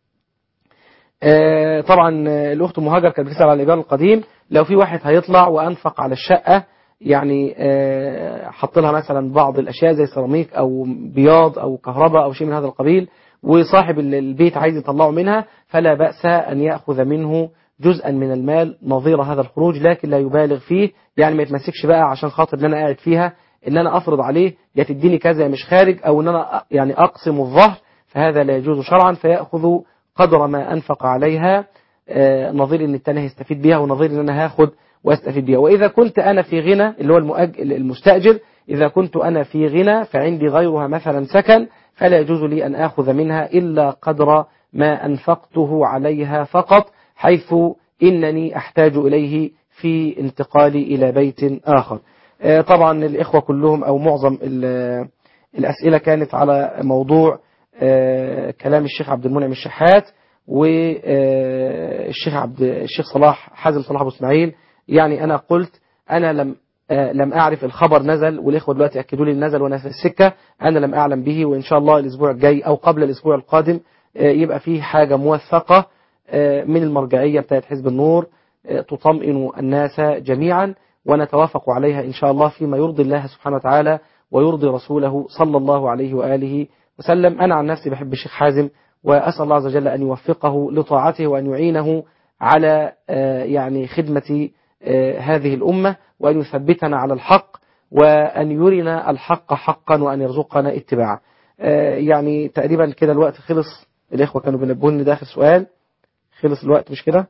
آه، طبعا آه، الاخت مهاجر كانت بتسال على الايجار القديم لو في واحد هيطلع وانفق على الشقه يعني آه، حط لها مثلا بعض الاشياء زي سيراميك او بياض او كهرباء او شيء من هذا القبيل وصاحب ال- البيت عايز يطلعه منها فلا باس ان ياخذ منه جزءا من المال نظير هذا الخروج لكن لا يبالغ فيه يعني ما يتمسكش بقى عشان خاطر ان انا قاعد فيها ان انا افرض عليه يا تديني كذا يا مش خارج او ان انا أ- يعني اقسم الظهر فهذا لا يجوز شرعا فياخذ قدر ما أنفق عليها آه، نظير ان التاني هيستفيد بيها ونظير ان انا هاخد واستفيد بيها واذا كنت انا في غنى اللي هو المؤجل المستاجر اذا كنت انا في غنى فعندي غيرها مثلا سكن فلا يجوز لي ان اخذ منها الا قدر ما انفقته عليها فقط حيث انني احتاج اليه في انتقالي الى بيت اخر آه، طبعا الاخوه كلهم او معظم ال- الاسئله كانت على موضوع آه، كلام الشيخ عبد المنعم الشحات والشيخ عبد الشيخ صلاح حازم صلاح ابو اسماعيل يعني انا قلت انا لم آه، لم اعرف الخبر نزل والاخوه دلوقتي اكدوا لي نزل وانا في السكه انا لم اعلم به وان شاء الله الاسبوع الجاي او قبل الاسبوع القادم آه، يبقى فيه حاجه موثقه آه، من المرجعيه بتاعت حزب النور آه، تطمئن الناس جميعا ونتوافق عليها ان شاء الله فيما يرضي الله سبحانه وتعالى ويرضي رسوله صلى الله عليه واله وسلم انا عن نفسي بحب الشيخ حازم واسال الله عز وجل ان يوفقه لطاعته وان يعينه على آه، يعني خدمه آه، هذه الامه وان يثبتنا على الحق وان يرنا الحق حقا وان يرزقنا اتباعه. آه، يعني تقريبا كده الوقت خلص الاخوه كانوا بينبهوني ده اخر سؤال خلص الوقت مش كده؟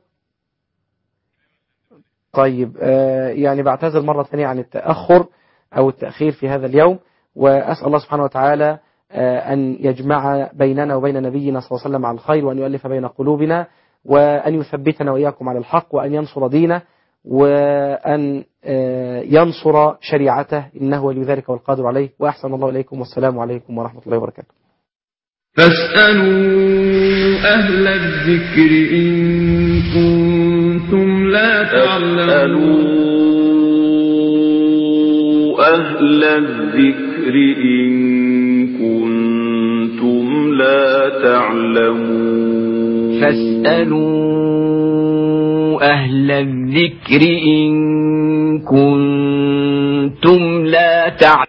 طيب آه، يعني بعتذر مرة ثانية عن التأخر أو التأخير في هذا اليوم وأسأل الله سبحانه وتعالى آه، أن يجمع بيننا وبين نبينا صلى الله عليه وسلم على الخير وأن يؤلف بين قلوبنا وأن يثبتنا وإياكم على الحق وأن ينصر دينه وأن آه، ينصر شريعته إنه ولي ذلك والقادر عليه وأحسن الله إليكم والسلام عليكم ورحمة الله وبركاته فاسألوا أهل الذكر إن كنتم لا تعلمون أهل الذكر إن كنتم لا تعلمون فاسألوا فاسألوا أهل الذكر إن كنتم لا تعلمون